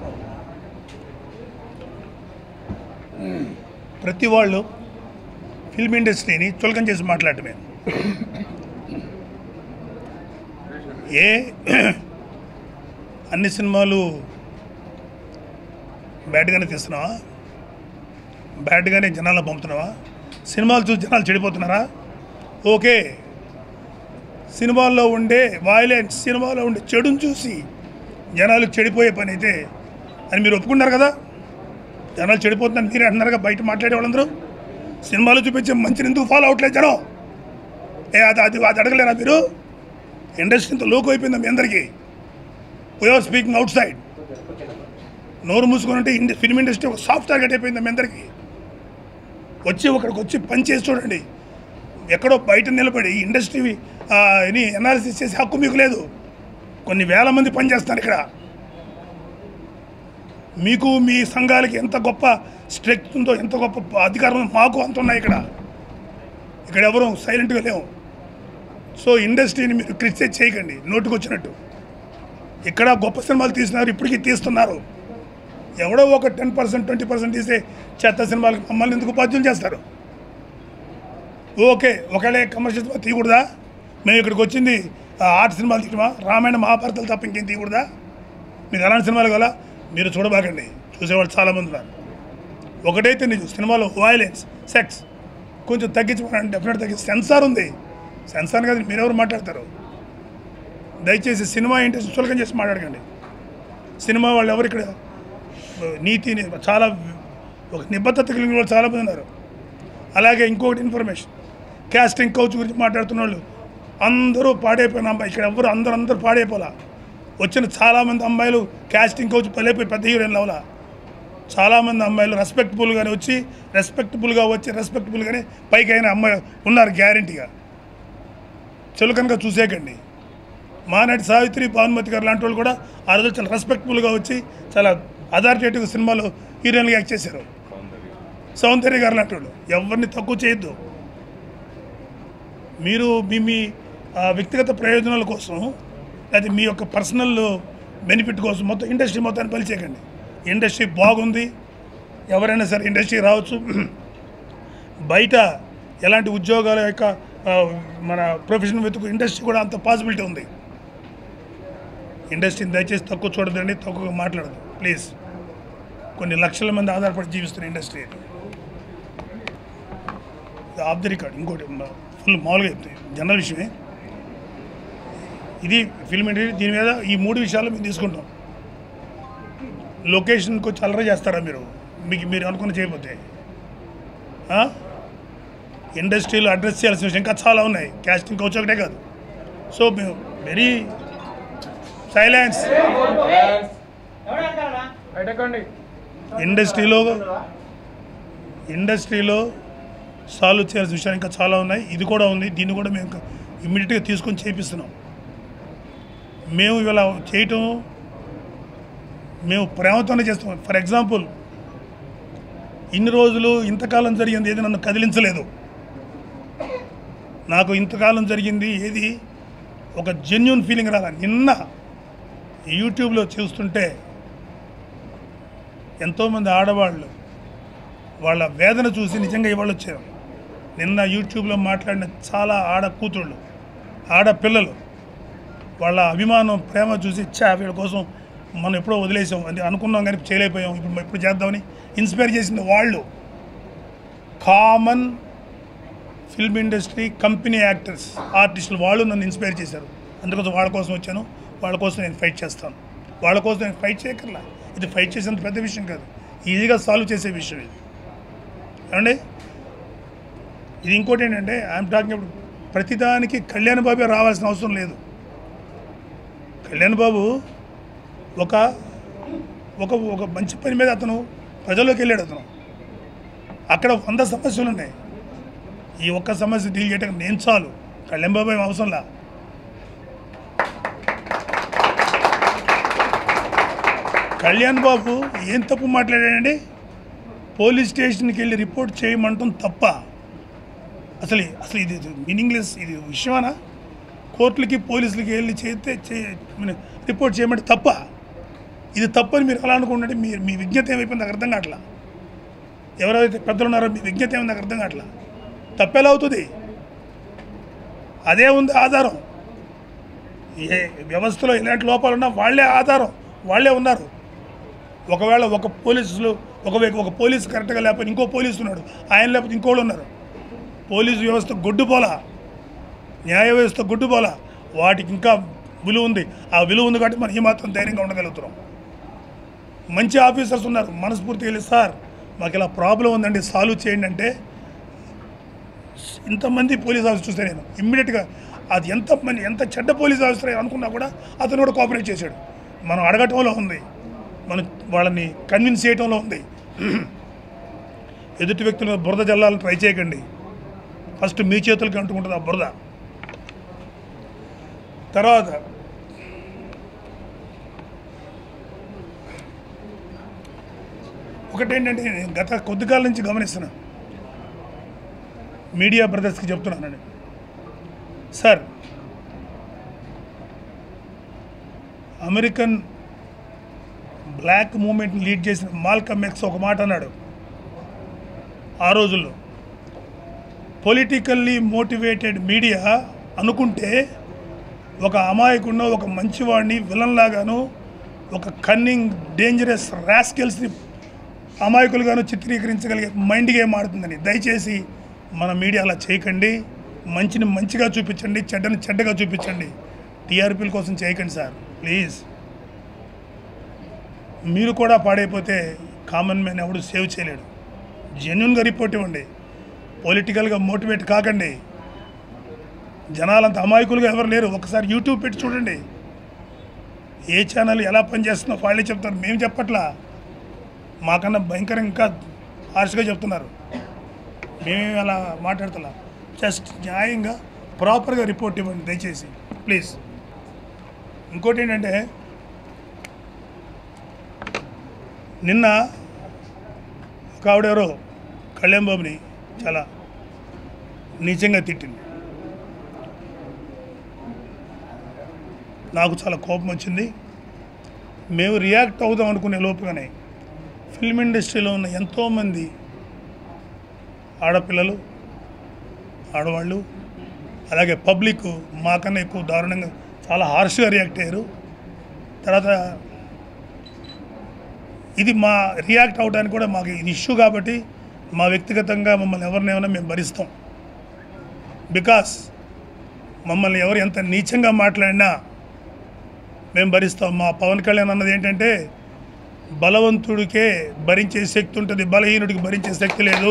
Speaker 1: ప్రతి వాళ్ళు ఫిల్మ్ ఇండస్ట్రీని చులకం చేసి మాట్లాడటమే ఏ అన్ని సినిమాలు బ్యాడ్గానే తీస్తున్నావా బ్యాడ్గానే జనాల్లో పంపుతున్నావా సినిమాలు చూసి జనాలు చెడిపోతున్నారా ఓకే సినిమాల్లో ఉండే వాయిలెన్స్ సినిమాలో ఉండే చెడుని చూసి జనాలు చెడిపోయే పని అయితే అని మీరు ఒప్పుకున్నారు కదా జనాలు చెడిపోతుందని మీరే అంటున్నారుగా బయట మాట్లాడే వాళ్ళందరూ సినిమాలో చూపించే మంచిని ఎందుకు ఫాలో అవట్లేదు జనం ఏ అది అది అది అడగలేరా మీరు ఇండస్ట్రీ ఇంత లోకు అయిపోయిందా మీ అందరికీ వీఆర్ స్పీకింగ్ అవుట్ సైడ్ నోరు మూసుకొని ఉంటే ఇండి ఫిల్మ్ ఇండస్ట్రీ ఒక సాఫ్ట్ టార్గెట్ అయిపోయిందా మీ అందరికీ వచ్చి ఒకడికి వచ్చి పని చేసి చూడండి ఎక్కడో బయట నిలబడి ఇండస్ట్రీ అని అనాలిసిస్ చేసే హక్కు మీకు లేదు కొన్ని వేల మంది పనిచేస్తున్నారు ఇక్కడ మీకు మీ సంఘాలకి ఎంత గొప్ప స్ట్రెంగ్త్ ఉందో ఎంత గొప్ప అధికారం ఉందో మాకు అంత ఉన్నాయి ఇక్కడ ఇక్కడ ఎవరు సైలెంట్గా లేవు సో ఇండస్ట్రీని మీరు క్రిటిసైజ్ చేయకండి నోటుకు వచ్చినట్టు ఇక్కడ గొప్ప సినిమాలు తీస్తున్నారు ఇప్పటికీ తీస్తున్నారు ఎవడో ఒక టెన్ పర్సెంట్ ట్వంటీ పర్సెంట్ తీసే చెత్త సినిమాలకు మమ్మల్ని ఎందుకు బాధ్యులు చేస్తారు ఓకే ఒకవేళ కమర్షియల్ సినిమా తీయకూడదా మేము ఇక్కడికి వచ్చింది ఆ, ఆర్ట్ సినిమాలు తీయడమా రామాయణ మహాభారతాలు తప్ప ఇంకేం తీయకూడదా మీకు ఎలాంటి సినిమాలు కావాలా మీరు చూడబాకండి చూసేవాళ్ళు చాలామంది ఉన్నారు ఒకటైతే నిజం సినిమాలో వైలెన్స్ సెక్స్ కొంచెం తగ్గించమని డెఫినెట్ తగ్గి సెన్సార్ ఉంది సెన్సార్ కాదు మీరెవరు మాట్లాడతారు దయచేసి సినిమా ఇంట్రెస్ట్ చులకం చేసి మాట్లాడకండి సినిమా వాళ్ళు ఎవరు ఇక్కడ నీతిని చాలా ఒక నిబద్ధత కలిగిన వాళ్ళు చాలామంది ఉన్నారు అలాగే ఇంకొకటి ఇన్ఫర్మేషన్ క్యాస్టింగ్ కౌచ్ గురించి మాట్లాడుతున్న వాళ్ళు అందరూ పాడైపోయిన అమ్మాయి ఇక్కడ ఎవరు అందరూ అందరూ పాడైపోలా వచ్చిన చాలామంది అమ్మాయిలు క్యాస్టింగ్ కౌచ్ పలైపోయి పెద్ద హీరోయిన్ అవలా చాలామంది అమ్మాయిలు రెస్పెక్టబుల్గానే వచ్చి రెస్పెక్టబుల్గా వచ్చి రెస్పెక్టబుల్గానే పైకి అయిన అమ్మాయి ఉన్నారు గ్యారంటీగా చులకనగా చూసేకండి మానాటి సావిత్రి భానుమతి గారు లాంటి వాళ్ళు కూడా ఆ రోజు చాలా రెస్పెక్టబుల్గా వచ్చి చాలా అథారిటేటివ్ సినిమాలో హీరోయిన్గా యాక్ట్ చేశారు సౌందర్య గారు లాంటి వాళ్ళు ఎవరిని తక్కువ చేయొద్దు మీరు మీ మీ ఆ, వ్యక్తిగత ప్రయోజనాల కోసం అది మీ యొక్క పర్సనల్ బెనిఫిట్ కోసం మొత్తం ఇండస్ట్రీ మొత్తాన్ని పలిచేయకండి ఇండస్ట్రీ బాగుంది ఎవరైనా సరే ఇండస్ట్రీ రావచ్చు బయట ఎలాంటి ఉద్యోగాల యొక్క ఆ, మన ప్రొఫెషన్ వెతుకు ఇండస్ట్రీ కూడా అంత పాసిబిలిటీ ఉంది ఇండస్ట్రీని దయచేసి తక్కువ చూడదండి తక్కువగా మాట్లాడదు ప్లీజ్ కొన్ని లక్షల మంది ఆధారపడి జీవిస్తున్న ఇండస్ట్రీ ఇది ఇది ఆఫ్ ది రికార్డ్ ఇంకోటి ఫుల్ మామూలుగా చెప్తే జనరల్ విషయమే ఇది ఫిల్మ్ ఇండస్ట్రీ దీని మీద ఈ మూడు విషయాలు మేము తీసుకుంటాం లొకేషన్కి వచ్చి అలరా చేస్తారా మీరు మీకు మీరు అనుకున్న చేయకపోతే ఆ? ఇండస్ట్రీలో అడ్రస్ చేయాల్సిన విషయం ఇంకా చాలా ఉన్నాయి క్యాస్టింగ్ కోచ్ ఒకటే కాదు సో మేము వెరీ సైలెన్స్ ఇండస్ట్రీలో ఇండస్ట్రీలో సాల్వ్ చేయాల్సిన విషయాలు ఇంకా చాలా ఉన్నాయి ఇది కూడా ఉంది దీన్ని కూడా మేము ఇమ్మీడియట్గా తీసుకొని చేపిస్తున్నాం మేము ఇవాళ చేయటం మేము ప్రేమతోనే చేస్తాం ఫర్ ఎగ్జాంపుల్ ఇన్ని రోజులు ఇంతకాలం జరిగింది ఏది నన్ను కదిలించలేదు నాకు ఇంతకాలం జరిగింది ఏది ఒక జెన్యున్ ఫీలింగ్ రాల నిన్న యూట్యూబ్లో చూస్తుంటే ఎంతోమంది ఆడవాళ్ళు వాళ్ళ వేదన చూసి నిజంగా ఇవాళ వచ్చారు నిన్న యూట్యూబ్లో మాట్లాడిన చాలా ఆడ కూతుళ్ళు ఆడపిల్లలు వాళ్ళ అభిమానం ప్రేమ చూసి చా వీళ్ళ కోసం మనం ఎప్పుడో వదిలేసాం అది అనుకున్నాం కానీ చేయలేకపోయాం ఇప్పుడు ఇప్పుడు చేద్దామని ఇన్స్పైర్ చేసింది వాళ్ళు common film industry company actors ఆర్టిస్టులు వాళ్ళు నన్ను ఇన్స్పైర్ చేశారు అందుకోసం వాళ్ళ కోసం వచ్చాను వాళ్ళ కోసం నేను ఫైట్ చేస్తాను వాళ్ళ కోసం నేను ఫైట్ చేయకర్లా ఇది ఫైట్ చేసేంత పెద్ద విషయం కాదు ఈజీగా సాల్వ్ చేసే విషయం ఇది ఏమండి ఇది ఇంకోటి ఏంటంటే ఐఎమ్ టాకింగ్ ఇప్పుడు ప్రతిదానికి కళ్యాణ్ బాబే రావాల్సిన అవసరం లేదు కళ్యాణ్ బాబు ఒక ఒక ఒక మంచి పని మీద అతను ప్రజల్లోకి వెళ్ళాడు అతను అక్కడ వంద సమస్యలు ఉన్నాయి ఈ ఒక్క సమస్య డీల్ చేయడానికి నేను చాలు కళ్యాణ్ బాబు ఏం అవసరంలా కళ్యాణ్ బాబు ఏం తప్పు మాట్లాడాడండి పోలీస్ స్టేషన్కి వెళ్ళి రిపోర్ట్ చేయమంటాం తప్ప అసలు అసలు ఇది మీనింగ్లెస్ ఇది విషయమా కోర్టులకి పోలీసులకి వెళ్ళి చేస్తే చే- మన- రిపోర్ట్ చేయమంటే తప్ప ఇది తప్పని మీరు అలా అనుకుంటుంటే మీ మీ విజ్ఞత ఏమైపోయింది నాకు అర్థం కావట్లా ఎవరైతే పెద్దలు ఉన్నారో మీ విజ్ఞత ఏమైంది నాకు అర్థం కావట్లా తప్పెలా అవుతుంది అదే ఉంది ఆధారం ఏ వ్యవస్థలో ఎలాంటి లోపాలు ఉన్నా వాళ్ళే ఆధారం వాళ్ళే ఉన్నారు ఒకవేళ ఒక పోలీసులు ఒక వ్యక్తి- ఒక పోలీసు కరెక్ట్గా లేకపోతే ఇంకో పోలీసు ఉన్నాడు ఆయన లేకపోతే ఇంకోళ్ళు ఉన్నారు పోలీసు వ్యవస్థ గొడ్డుపోలా న్యాయ వ్యవస్థ గొడ్డుపోలా వాటికి ఇంకా విలువ ఉంది ఆ విలువ ఉంది కాబట్టి మనం ఈ మాత్రం ధైర్యంగా ఉండగలుగుతున్నాం మంచి ఆఫీసర్స్ ఉన్నారు మనస్ఫూర్తిగా వెళ్ళి సార్ మాకు ఇలా ప్రాబ్లం ఉందండి సాల్వ్ చేయండి అంటే ఇంతమంది పోలీస్ ఆఫీసర్ చూస్తే నేను ఇమ్మీడియట్గా అది ఎంత మంది ఎంత చెడ్డ పోలీస్ ఆఫీసర్ అనుకున్నా కూడా అతను కూడా కోఆపరేట్ చేశాడు మనం అడగటంలో ఉంది మనం వాళ్ళని కన్విన్స్ చేయటంలో ఉంది ఎదుటి వ్యక్తుల మీద బురద జల్లాలని ట్రై చేయకండి ఫస్ట్ మీ చేతులకి అంటుకుంటుంది ఆ బురద తర్వాత ఒకటేంటంటే నేను గత కొద్ది కాలం నుంచి గమనిస్తున్నాను మీడియా బ్రదర్స్కి చెప్తున్నానండి సార్ అమెరికన్ బ్లాక్ మూమెంట్ని లీడ్ చేసిన మాల్కమ్ ఎక్స్ ఒక మాట అన్నాడు ఆ రోజుల్లో పొలిటికల్లీ మోటివేటెడ్ మీడియా అనుకుంటే ఒక అమాయకుడినో ఒక మంచివాడిని విలన్ లాగాను ఒక కన్నింగ్ డేంజరస్ రాస్కెల్స్ని అమాయకులుగాను చిత్రీకరించగలిగే మైండ్ గేమ్ ఆడుతుందని దయచేసి మన మీడియా అలా చేయకండి మంచిని మంచిగా చూపించండి చెడ్డని చెడ్డగా చూపించండి టీఆర్పీల కోసం చేయకండి సార్ ప్లీజ్ మీరు కూడా పాడైపోతే కామన్ మ్యాన్ ఎవడు సేవ్ చేయలేడు జెన్యున్గా రిపోర్ట్ ఇవ్వండి పొలిటికల్గా మోటివేట్ కాకండి జనాలంత అమాయకులుగా ఎవరు లేరు ఒకసారి యూట్యూబ్ పెట్టి చూడండి ఏ ఛానల్ ఎలా పనిచేస్తుందో వాళ్ళే చెప్తారు మేము చెప్పట్లా మాకన్నా భయంకరంగా ఇంకా హార్ష్గా చెప్తున్నారు మేమేమి అలా మాట్లాడుతున్నా జస్ట్ న్యాయంగా ప్రాపర్గా రిపోర్ట్ ఇవ్వండి దయచేసి ప్లీజ్ ఇంకోటి ఏంటంటే నిన్న ఒక ఆవిడెవరో కళ్యాణ్ బాబుని చాలా నీచంగా తిట్టింది నాకు చాలా కోపం వచ్చింది మేము రియాక్ట్ అవుదాం అనుకునే లోపుగానే ఫిల్మ్ ఇండస్ట్రీలో ఉన్న ఎంతోమంది ఆడపిల్లలు ఆడవాళ్ళు అలాగే పబ్లిక్ మాకన్నా ఎక్కువ దారుణంగా చాలా హార్ష్గా రియాక్ట్ అయ్యారు తర్వాత ఇది మా రియాక్ట్ అవడానికి కూడా మాకు ఇది ఇష్యూ కాబట్టి మా వ్యక్తిగతంగా మమ్మల్ని ఎవరినేమైనా మేము భరిస్తాం బికాస్ మమ్మల్ని ఎవరు ఎంత నీచంగా మాట్లాడినా మేము భరిస్తాం మా పవన్ కళ్యాణ్ అన్నది ఏంటంటే బలవంతుడికే భరించే శక్తి ఉంటుంది బలహీనుడికి భరించే శక్తి లేదు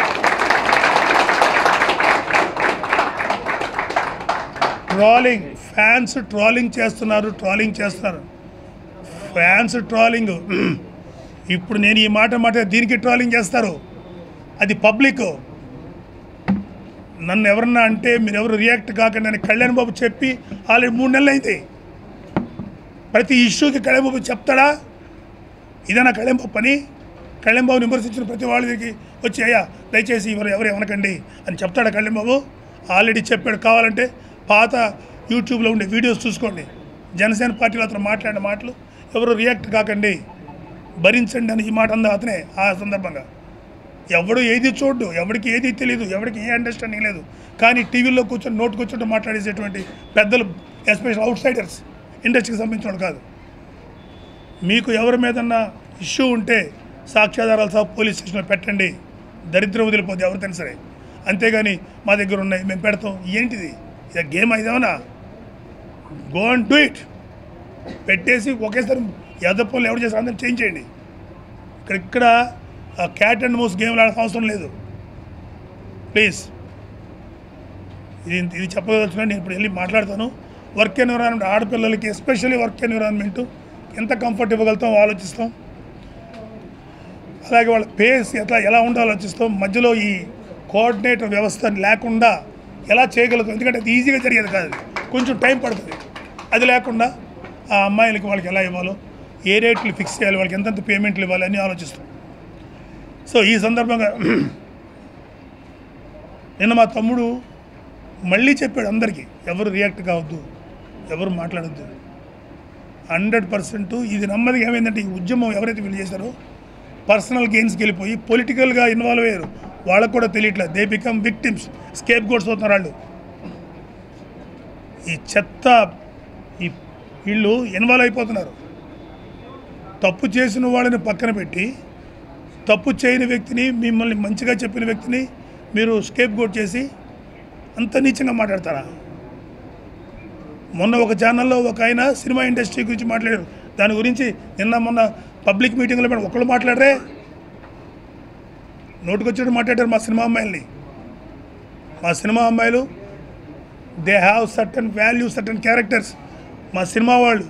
Speaker 1: ట్రాలింగ్ ఫ్యాన్స్ ట్రాలింగ్ చేస్తున్నారు ట్రాలింగ్ చేస్తున్నారు ఫ్యాన్స్ ట్రాలింగ్ ఇప్పుడు నేను ఈ మాట మాట దీనికి ట్రాలింగ్ చేస్తారు అది పబ్లిక్ నన్ను ఎవరన్నా అంటే మీరు ఎవరు రియాక్ట్ కాకండి అని కళ్యాణ్ బాబు చెప్పి ఆల్రెడీ మూడు నెలలు అయింది ప్రతి ఇష్యూకి కళ్యాణ్ బాబు చెప్తాడా ఇదేనా కళ్యాణ్ బాబు పని కళ్యాణ్ బాబుని విమర్శించిన ప్రతి వాళ్ళకి వచ్చి అయ్యా దయచేసి ఎవరు ఎవరు ఏమనకండి అని చెప్తాడా కళ్యాణ్ బాబు ఆల్రెడీ చెప్పాడు కావాలంటే పాత యూట్యూబ్లో ఉండే వీడియోస్ చూసుకోండి జనసేన పార్టీలో అతను మాట్లాడిన మాటలు ఎవరు రియాక్ట్ కాకండి భరించండి అని ఈ మాట అందా అతనే ఆ సందర్భంగా ఎవడు ఏది చూడ్డు ఎవడికి ఏది తెలియదు ఎవడికి ఏ అండర్స్టాండింగ్ లేదు కానీ టీవీలో కూర్చొని నోటు కూర్చొని మాట్లాడేసేటువంటి పెద్దలు ఎస్పెషల్ అవుట్ సైడర్స్ ఇండస్ట్రీకి సంబంధించిన వాళ్ళు కాదు మీకు ఎవరి మీదన్నా ఇష్యూ ఉంటే సాక్ష్యాధారాలు సహా పోలీస్ స్టేషన్లో పెట్టండి దరిద్రం వదిలిపోద్ది ఎవరికైనా సరే అంతేగాని మా దగ్గర ఉన్నాయి మేము పెడతాం ఏంటిది ఇది గేమ్ అయిదేమన్నా గో అండ్ డూ ఇట్ పెట్టేసి ఒకేసారి ఎదపలు ఎవరు చేస్తారు అందరం చేంజ్ చేయండి ఇక్కడ ఇక్కడ క్యాట్ అండ్ మౌస్ గేమ్ ఆడాల్సిన అవసరం లేదు ప్లీజ్ ఇది ఇది చెప్పదలుచుకున్నా నేను ఇప్పుడు వెళ్ళి మాట్లాడతాను వర్క్ ఎన్విరాన్మెంట్ ఆడపిల్లలకి ఎస్పెషల్లీ వర్క్ ఎన్విరాన్మెంట్ ఎంత కంఫర్ట్ ఇవ్వగలుగుతాం ఆలోచిస్తాం అలాగే వాళ్ళ పేస్ ఎట్లా ఎలా ఉండాలో ఆలోచిస్తాం మధ్యలో ఈ కోఆర్డినేటర్ వ్యవస్థ లేకుండా ఎలా చేయగలుగుతాం ఎందుకంటే అది ఈజీగా జరిగేది కాదు కొంచెం టైం పడుతుంది అది లేకుండా ఆ అమ్మాయిలకి వాళ్ళకి ఎలా ఇవ్వాలో ఏ రేట్లు ఫిక్స్ చేయాలి వాళ్ళకి ఎంతెంత పేమెంట్లు ఇవ్వాలి అని ఆలోచిస్తాం సో ఈ సందర్భంగా నిన్న మా తమ్ముడు మళ్ళీ చెప్పాడు అందరికీ ఎవరు రియాక్ట్ కావద్దు ఎవరు మాట్లాడద్దు హండ్రెడ్ పర్సెంట్ ఇది నెమ్మదిగా ఏమైందంటే ఈ ఉద్యమం ఎవరైతే వీళ్ళు చేశారో పర్సనల్ గెయిన్స్కి వెళ్ళిపోయి పొలిటికల్గా ఇన్వాల్వ్ అయ్యారు వాళ్ళకు కూడా తెలియట్లేదు they become victims scapegoats అవుతున్నారు వాళ్ళు ఈ చెత్త ఈ వీళ్ళు ఇన్వాల్వ్ అయిపోతున్నారు తప్పు చేసిన వాళ్ళని పక్కన పెట్టి తప్పు చేయని వ్యక్తిని మిమ్మల్ని మంచిగా చెప్పిన వ్యక్తిని మీరు స్కేప్ గోట్ చేసి అంత నీచంగా మాట్లాడతారా మొన్న ఒక ఛానల్లో ఒక ఆయన సినిమా ఇండస్ట్రీ గురించి మాట్లాడారు దాని గురించి నిన్న మొన్న పబ్లిక్ మీటింగ్లో మేడం ఒకళ్ళు మాట్లాడరే నోటుకొచ్చేట్టు మాట్లాడారు మా సినిమా అమ్మాయిల్ని మా సినిమా అమ్మాయిలు they have certain value certain characters మా సినిమా వాళ్ళు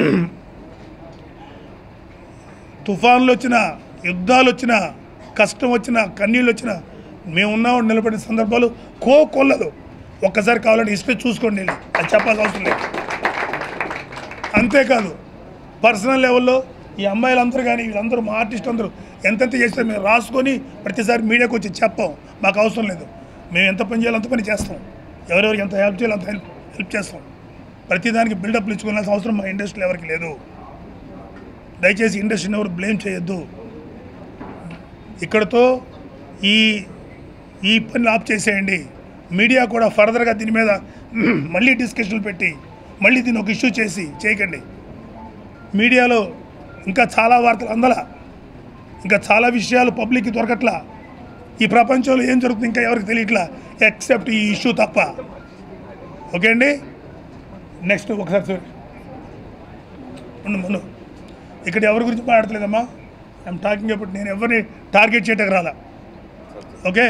Speaker 1: తుఫాన్లు వచ్చిన యుద్ధాలు వచ్చిన కష్టం వచ్చిన కన్నీళ్ళు వచ్చిన మేమున్నామని నిలబడిన సందర్భాలు కో కొల్లలు ఒక్కసారి కావాలంటే హిస్టరీ చూసుకోండి వెళ్ళి. అది చెప్పాల్సిన అవసరం లేదు అంతేకాదు పర్సనల్ లెవెల్లో ఈ అమ్మాయిలందరూ కానీ వీళ్ళందరూ మా ఆర్టిస్ట్ అందరూ ఎంతెంత చేస్తే మేము రాసుకొని ప్రతిసారి మీడియాకి వచ్చి చెప్పాం మాకు అవసరం లేదు మేము ఎంత పని చేయాలో అంత పని చేస్తాం ఎవరెవరికి ఎంత హెల్ప్ చేయాలో అంత హెల్ప్ హెల్ప్ చేస్తాం ప్రతిదానికి బిల్డప్లు ఇచ్చుకోవాల్సిన అవసరం మా ఇండస్ట్రీలో ఎవరికి లేదు దయచేసి ఇండస్ట్రీని ఎవరు బ్లేమ్ చేయొద్దు ఇక్కడతో ఈ ఈ పని ఆఫ్ చేసేయండి మీడియా కూడా ఫర్దర్గా దీని మీద మళ్ళీ డిస్కషన్లు పెట్టి మళ్ళీ దీన్ని ఒక ఇష్యూ చేసి చేయకండి మీడియాలో ఇంకా చాలా వార్తలు అందల ఇంకా చాలా విషయాలు పబ్లిక్కి దొరకట్లా ఈ ప్రపంచంలో ఏం జరుగుతుంది ఇంకా ఎవరికి తెలియట్లా ఎక్సెప్ట్ ఈ ఇష్యూ తప్ప ఓకే అండి నెక్స్ట్ ఒకసారి చూడండి ఉండు ముందు ఇక్కడ ఎవరి గురించి మాట్లాడట్లేదమ్మా ఐఎమ్ టాకింగ్ అబౌట్ నేను ఎవరిని టార్గెట్ చేయటకు రాలా ఓకే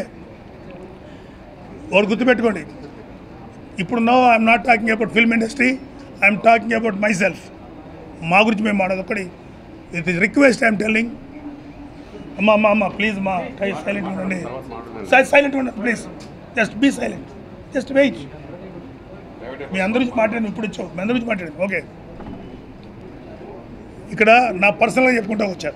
Speaker 1: ఒకటి గుర్తుపెట్టుకోండి ఇప్పుడు no I'm not talking about film industry I'm talking about myself మా గురించి మేము మాట్లాడదు ఒకటి it is request I'm telling అమ్మ అమ్మ అమ్మ ప్లీజ్ మా కై సైలెంట్ ఉండండి సైలెంట్ ఉండండి please just be silent just wait మీ అందరి నుంచి మాట్లాడాను ఇప్పుడు ఇచ్చావు మీ అందరి నుంచి మాట్లాడాను ఓకే ఇక్కడ నా పర్సనల్గా చెప్పుకుంటా వచ్చా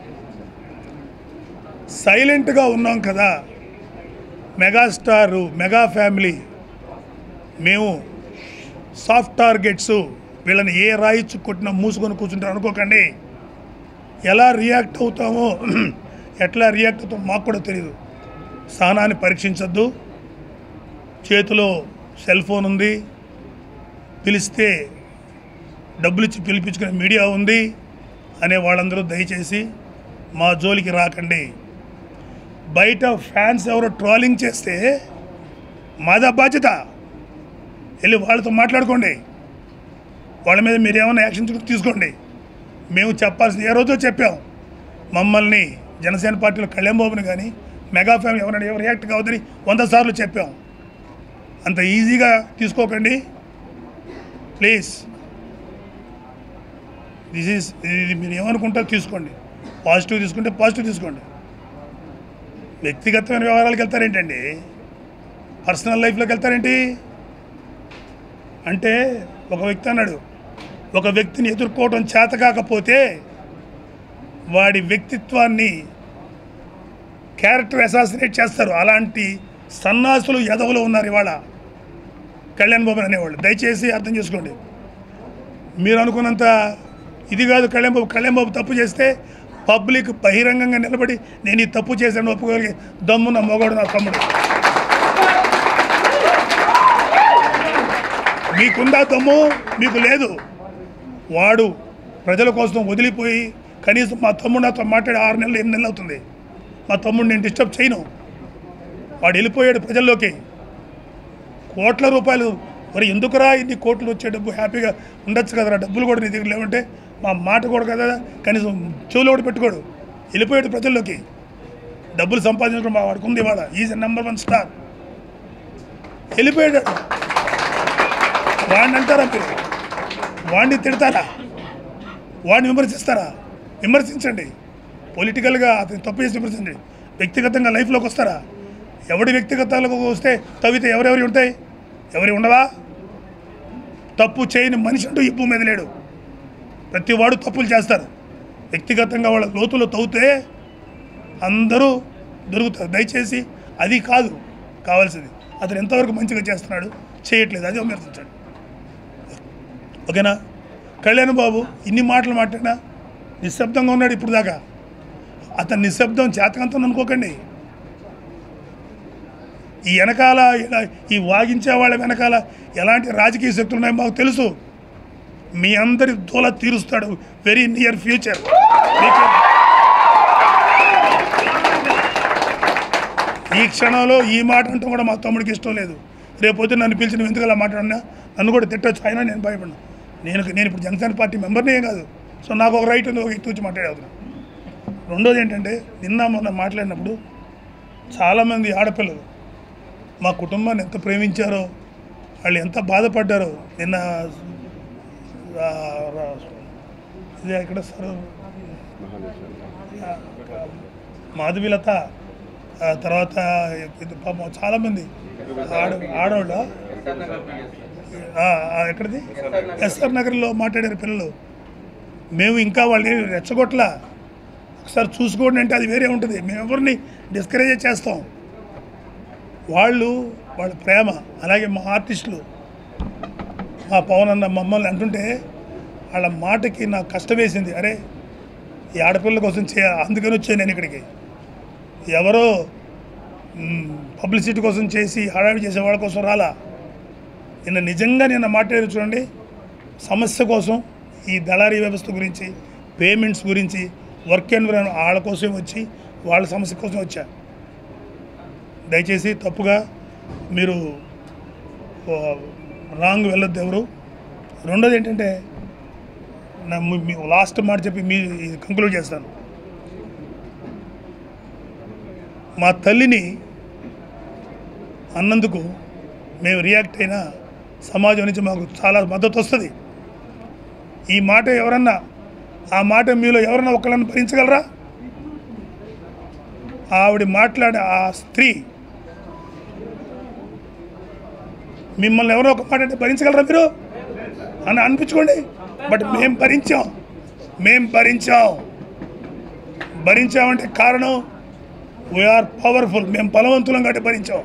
Speaker 1: సైలెంట్గా ఉన్నాం కదా మెగాస్టారు మెగా ఫ్యామిలీ మేము సాఫ్ట్ టార్గెట్స్ వీళ్ళని ఏ రాయిచ్చు కొట్టినా మూసుకొని కూర్చుంటారు అనుకోకండి ఎలా రియాక్ట్ అవుతామో ఎట్లా రియాక్ట్ అవుతామో మాకు కూడా తెలియదు సహనాన్ని పరీక్షించద్దు చేతిలో సెల్ ఫోన్ ఉంది పిలిస్తే డబ్బులు ఇచ్చి పిలిపించుకునే మీడియా ఉంది అనే వాళ్ళందరూ దయచేసి మా జోలికి రాకండి బయట ఫ్యాన్స్ ఎవరో ట్రోలింగ్ చేస్తే మాదా బాధ్యత వెళ్ళి వాళ్ళతో మాట్లాడుకోండి వాళ్ళ మీద మీరు ఏమైనా యాక్షన్ తీసుకు- తీసుకోండి మేము చెప్పాల్సింది ఏ రోజో చెప్పాం మమ్మల్ని జనసేన పార్టీలో కళ్యాణ్ బాబుని కానీ మెగా ఫ్యామిలీ ఎవరైనా ఎవరు రియాక్ట్ కావద్దని వంద సార్లు చెప్పాం అంత ఈజీగా తీసుకోకండి ప్లీజ్ దిస్ ఈస్ ఇది మీరు ఏమనుకుంటారో తీసుకోండి పాజిటివ్ తీసుకుంటే పాజిటివ్ తీసుకోండి వ్యక్తిగతమైన వ్యవహారాలకు వెళ్తారేంటండి పర్సనల్ లైఫ్లోకి వెళ్తారేంటి అంటే ఒక వ్యక్తి అన్నాడు ఒక వ్యక్తిని ఎదుర్కోవడం చేత కాకపోతే వాడి వ్యక్తిత్వాన్ని క్యారెక్టర్ అసాసినేట్ చేస్తారు అలాంటి సన్నాసులు ఎదవలు ఉన్నారు ఇవాళ కళ్యాణ్ బాబు అనేవాళ్ళు దయచేసి అర్థం చేసుకోండి మీరు అనుకున్నంత ఇది కాదు కళ్యాణ్ బాబు కళ్యాణ్ బాబు తప్పు చేస్తే పబ్లిక్ బహిరంగంగా నిలబడి నేను ఈ తప్పు చేశాను ఒప్పుకోగలిగే దమ్ము నా మొగడు నా తమ్ముడు మీకుందా దమ్ము మీకు లేదు వాడు ప్రజల కోసం వదిలిపోయి కనీసం మా తమ్ముడు నాతో మాట్లాడి ఆరు నెలలు ఎనిమిది నెలలు అవుతుంది మా తమ్ముడు నేను డిస్టర్బ్ చేయను వాడు వెళ్ళిపోయాడు ప్రజల్లోకి కోట్ల రూపాయలు మరి ఎందుకురా ఇన్ని కోట్లు వచ్చే డబ్బు హ్యాపీగా ఉండొచ్చు కదరా డబ్బులు కూడా నీ దగ్గర లేవంటే మా మాట కూడా కదా కనీసం చెవులో కూడా పెట్టుకోడు వెళ్ళిపోయాడు ప్రజల్లోకి డబ్బులు సంపాదించడం మా వాడికి ఉంది ఇవాళ ఈజ్ నెంబర్ వన్ స్టార్ వెళ్ళిపోయాడు వాడిని అంటారా మీరు వాడిని తిడతారా వాడిని విమర్శిస్తారా విమర్శించండి పొలిటికల్గా అతను తప్పు చేసి విమర్శించండి వ్యక్తిగతంగా లైఫ్లోకి వస్తారా ఎవడి వ్యక్తిగతాలకు వస్తే తవ్వితే ఎవరెవరి ఉంటాయి ఎవరి ఉండవా తప్పు చేయని మనిషి అంటూ ఈ భూమి మీద లేడు ప్రతి వాడు తప్పులు చేస్తారు వ్యక్తిగతంగా వాళ్ళ లోతులో తవ్వుతే అందరూ దొరుకుతారు దయచేసి అది కాదు కావాల్సింది అతను ఎంతవరకు మంచిగా చేస్తున్నాడు చేయట్లేదు అది విమర్శించండి ఓకేనా కళ్యాణ్ బాబు ఇన్ని మాటలు మాట్లాడినా నిశ్శబ్దంగా ఉన్నాడు ఇప్పుడు దాకా అతను నిశ్శబ్దం చేతకంతం అనుకోకండి ఈ వెనకాల ఇలా ఈ వాగించే వాళ్ళ వెనకాల ఎలాంటి రాజకీయ శక్తులు ఉన్నాయో మాకు తెలుసు మీ అందరి దూల తీరుస్తాడు వెరీ నియర్ ఫ్యూచర్ ఈ క్షణంలో ఈ మాట అంటే కూడా మా తమ్ముడికి ఇష్టం లేదు రేపొద్దు నన్ను పిలిచి నువ్వు ఎందుకు అలా మాట్లాడినా నన్ను కూడా తిట్టొచ్చు అయినా నేను భయపడినా నేను నేను ఇప్పుడు జనసేన పార్టీ మెంబర్నే ఏం కాదు సో నాకు ఒక రైట్ ఉంది ఒక ఇటు వచ్చి మాట్లాడేది రెండోది ఏంటంటే నిన్న మొన్న మాట్లాడినప్పుడు చాలామంది ఆడపిల్లలు మా కుటుంబాన్ని ఎంత ప్రేమించారో వాళ్ళు ఎంత బాధపడ్డారో నిన్న ఆ, రా- ఇది ఎక్కడ సార్ మాధవీలత ఆ తర్వాత ఇది పాపం చాలామంది ఆడ ఆడవాళ్ళ ఆ, ఆ, ఎక్కడిది ఎస్ఆర్ నగర్లో మాట్లాడారు పిల్లలు మేము ఇంకా వాళ్ళని రెచ్చగొట్టలా ఒకసారి చూసుకోండి అంటే అది వేరే ఉంటుంది మేము ఎవరిని డిస్కరేజ్ చేస్తాం వాళ్ళు వాళ్ళ ప్రేమ అలాగే మా ఆర్టిస్టులు మా పవన్ అన్న మమ్మల్ని అంటుంటే వాళ్ళ మాటకి నాకు కష్టం వేసింది అరే ఈ ఆడపిల్లల కోసం చేయ అందుకని వచ్చాను నేను ఇక్కడికి ఎవరో పబ్లిసిటీ కోసం చేసి హడావిడి చేసే వాళ్ళ కోసం రాలా నిన్న నిజంగా నిన్న మాట్లాడి చూడండి సమస్య కోసం ఈ దళారీ వ్యవస్థ గురించి పేమెంట్స్ గురించి వర్క్ ఎన్విరాన్మెంట్ వాళ్ళ కోసం వచ్చి వాళ్ళ సమస్య కోసం వచ్చా దయచేసి తప్పుగా మీరు రాంగ్ వెళ్ళొద్దు ఎవరు రెండోది ఏంటంటే నా మీ- మీ లాస్ట్ మాట చెప్పి మీ కంక్లూడ్ చేస్తాను మా తల్లిని అన్నందుకు మేము రియాక్ట్ అయినా సమాజం నుంచి మాకు చాలా మద్దతు వస్తుంది ఈ మాట ఎవరన్నా ఆ మాట మీలో ఎవరన్నా ఒకళ్ళని భరించగలరా ఆవిడ మాట్లాడే ఆ స్త్రీ మిమ్మల్ని ఎవరో ఒక మాట అంటే భరించగలరా మీరు అని అనిపించుకోండి బట్ మేం భరించాం మేం భరించాం భరించామంటే కారణం వీఆర్ పవర్ఫుల్ మేము బలవంతులం కాబట్టి భరించాం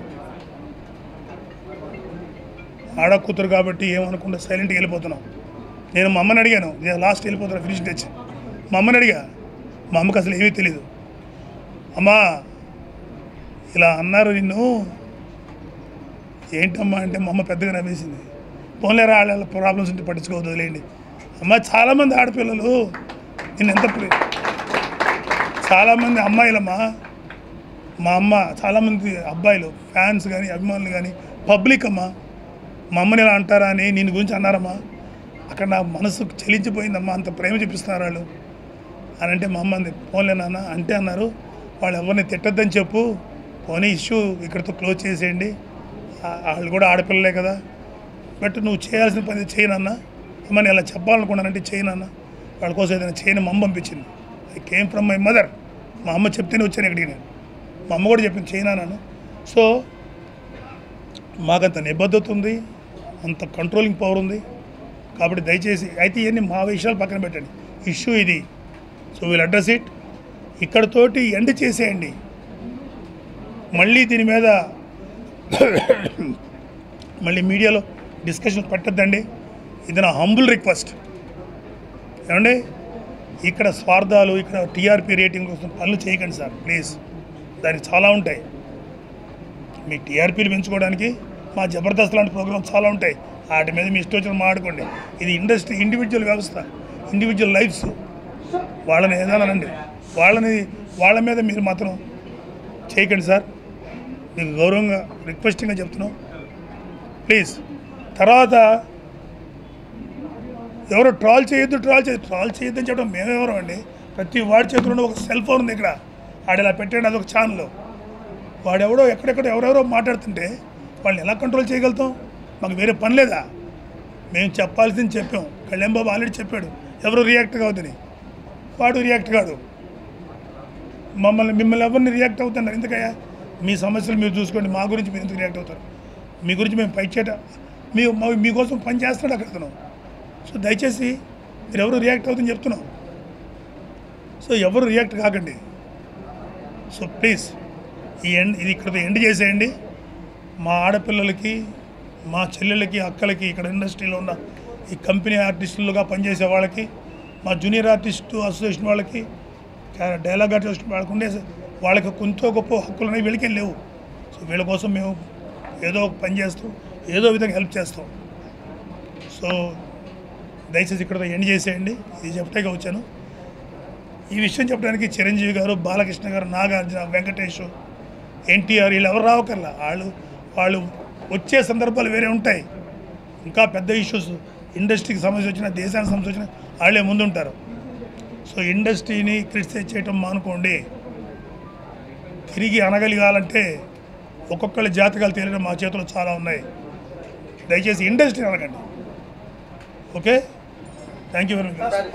Speaker 1: ఆడ కూతురు కాబట్టి ఏమనుకుంటే సైలెంట్గా వెళ్ళిపోతున్నాం నేను మా అమ్మని అడిగాను నేను లాస్ట్ వెళ్ళిపోతున్నా ఫినిష్ తెచ్చి మా అమ్మని అడిగా మా అమ్మకి అసలు ఏమీ తెలీదు అమ్మా ఇలా అన్నారు నిన్ను ఏంటమ్మా అంటే మా అమ్మ పెద్దగా నవ్వేసింది పోన్లేరా వాళ్ళ ప్రాబ్లమ్స్ ఉంటే పట్టించుకోవద్దు వదిలేయండి అమ్మ చాలామంది ఆడపిల్లలు నేను ఎంత ప్రే- చాలామంది అమ్మాయిలమ్మా మా అమ్మ చాలామంది అబ్బాయిలు ఫ్యాన్స్ కానీ అభిమానులు కానీ పబ్లిక్ అమ్మా మా అమ్మని ఇలా అంటారా అని నేను గురించి అన్నారమ్మా అక్కడ నా మనసు చెలించిపోయిందమ్మా అంత ప్రేమ చూపిస్తున్నారు వాళ్ళు అని అంటే మా అమ్మ అంది పోన్లే నాన్న అంటే అన్నారు వాళ్ళు ఎవరిని తిట్టద్దని చెప్పు పోనీ ఇష్యూ ఇక్కడితో క్లోజ్ చేసేయండి ఆ- వాళ్ళు కూడా ఆడపిల్లలే కదా బట్ నువ్వు చేయాల్సిన పని చేయనన్నా అమ్మ నేను అలా చెప్పాలనుకున్నానంటే చేయనన్నా వాళ్ళ కోసం ఏదైనా చేయని మా అమ్మ పంపించింది I came from my mother మా అమ్మ చెప్తేనే వచ్చాను ఇక్కడికి నేను మా అమ్మ కూడా చెప్పింది చేయనాను సో మాకంత నిబద్ధత ఉంది అంత కంట్రోలింగ్ పవర్ ఉంది కాబట్టి దయచేసి అయితే ఇవన్నీ మా విషయాలు పక్కన పెట్టండి ఇష్యూ ఇది సో వీల్ అడ్రస్ ఇట్ ఇక్కడతోటి ఎండ్ చేసేయండి మళ్ళీ దీని మీద మళ్ళీ మీడియాలో డిస్కషన్ పెట్టద్దండి ఇది నా హంబుల్ రిక్వెస్ట్ ఏమండి ఇక్కడ స్వార్థాలు ఇక్కడ టీఆర్పీ రేటింగ్ కోసం పనులు చేయకండి సార్ ప్లీజ్ దానికి చాలా ఉంటాయి మీ టీఆర్పీలు పెంచుకోవడానికి మా జబర్దస్త్ లాంటి ప్రోగ్రామ్స్ చాలా ఉంటాయి వాటి మీద మీ ఇష్టం వచ్చిన మాట్లాడుకోండి ఇది ఇండస్ట్రీ ఇండివిజువల్ వ్యవస్థ ఇండివిజువల్ లైఫ్స్ వాళ్ళని ఏదానండి వాళ్ళని వాళ్ళ మీద మీరు మాత్రం చేయకండి సార్ మీకు గౌరవంగా రిక్వెస్టింగ్గా చెప్తున్నాం ప్లీజ్ తర్వాత ఎవరు ట్రాల్ చేయొద్దు ట్రాల్ చేయొద్దు ట్రాల్ చేయొద్దని చెప్పడం మేమెవరం అండి ప్రతి వాడి చేతిలో ఒక సెల్ ఫోన్ ఉంది ఇక్కడ ఆడు ఇలా పెట్టండి అదొక ఛానల్ వాడెవడో ఎక్కడెక్కడ ఎవరెవరో మాట్లాడుతుంటే వాళ్ళని ఎలా కంట్రోల్ చేయగలుగుతాం మాకు వేరే పని లేదా మేము చెప్పాల్సింది చెప్పాం కళ్యాణ్ బాబు ఆల్రెడీ చెప్పాడు ఎవరు రియాక్ట్ కావద్దని వాడు రియాక్ట్ కాదు మమ్మల్ని మిమ్మల్ని ఎవరిని రియాక్ట్ అవుతున్నారు ఎందుకయ్యా మీ సమస్యలు మీరు చూసుకోండి మా గురించి మీరు ఎందుకు రియాక్ట్ అవుతారు మీ గురించి మేము పై చేయట మీ మా- మీకోసం పని చేస్తున్నాడు అక్కడ అతను సో దయచేసి మీరు ఎవరు రియాక్ట్ అవుతుందని చెప్తున్నాం సో ఎవరు రియాక్ట్ కాకండి సో ప్లీజ్ ఈ ఎండ్ ఇది ఇక్కడ ఎండ్ చేసేయండి మా ఆడపిల్లలకి మా చెల్లెళ్ళకి అక్కలకి ఇక్కడ ఇండస్ట్రీలో ఉన్న ఈ కంపెనీ ఆర్టిస్టులుగా పనిచేసే వాళ్ళకి మా జూనియర్ ఆర్టిస్టు అసోసియేషన్ వాళ్ళకి కా- డైలాగ్ ఆర్టిస్ట్ వాళ్ళకి ఉండే వాళ్ళకి కొంచెం గొప్ప హక్కులు అనేవి వీళ్ళకేం లేవు సో వీళ్ళ కోసం మేము ఏదో ఒక పని చేస్తాం ఏదో విధంగా హెల్ప్ చేస్తాం సో దయచేసి ఇక్కడ ఎండ్ చేసేయండి ఇది చెప్పటానికి వచ్చాను ఈ విషయం చెప్పడానికి చిరంజీవి గారు బాలకృష్ణ గారు నాగార్జున వెంకటేష్ ఎన్టీఆర్ వీళ్ళు ఎవరు రావకల్లా వాళ్ళు వాళ్ళు వచ్చే సందర్భాలు వేరే ఉంటాయి ఇంకా పెద్ద ఇష్యూస్ ఇండస్ట్రీకి సమస్య వచ్చినా దేశానికి సమస్య వచ్చినా వాళ్ళే ముందుంటారు సో ఇండస్ట్రీని క్రిటిసైజ్ చేయటం మానుకోండి తిరిగి అనగలిగాలంటే ఒక్కొక్కళ్ళ జాతకాలు తెలియడం మా చేతిలో చాలా ఉన్నాయి దయచేసి ఇండస్ట్రీ అనగండి okay thank you very much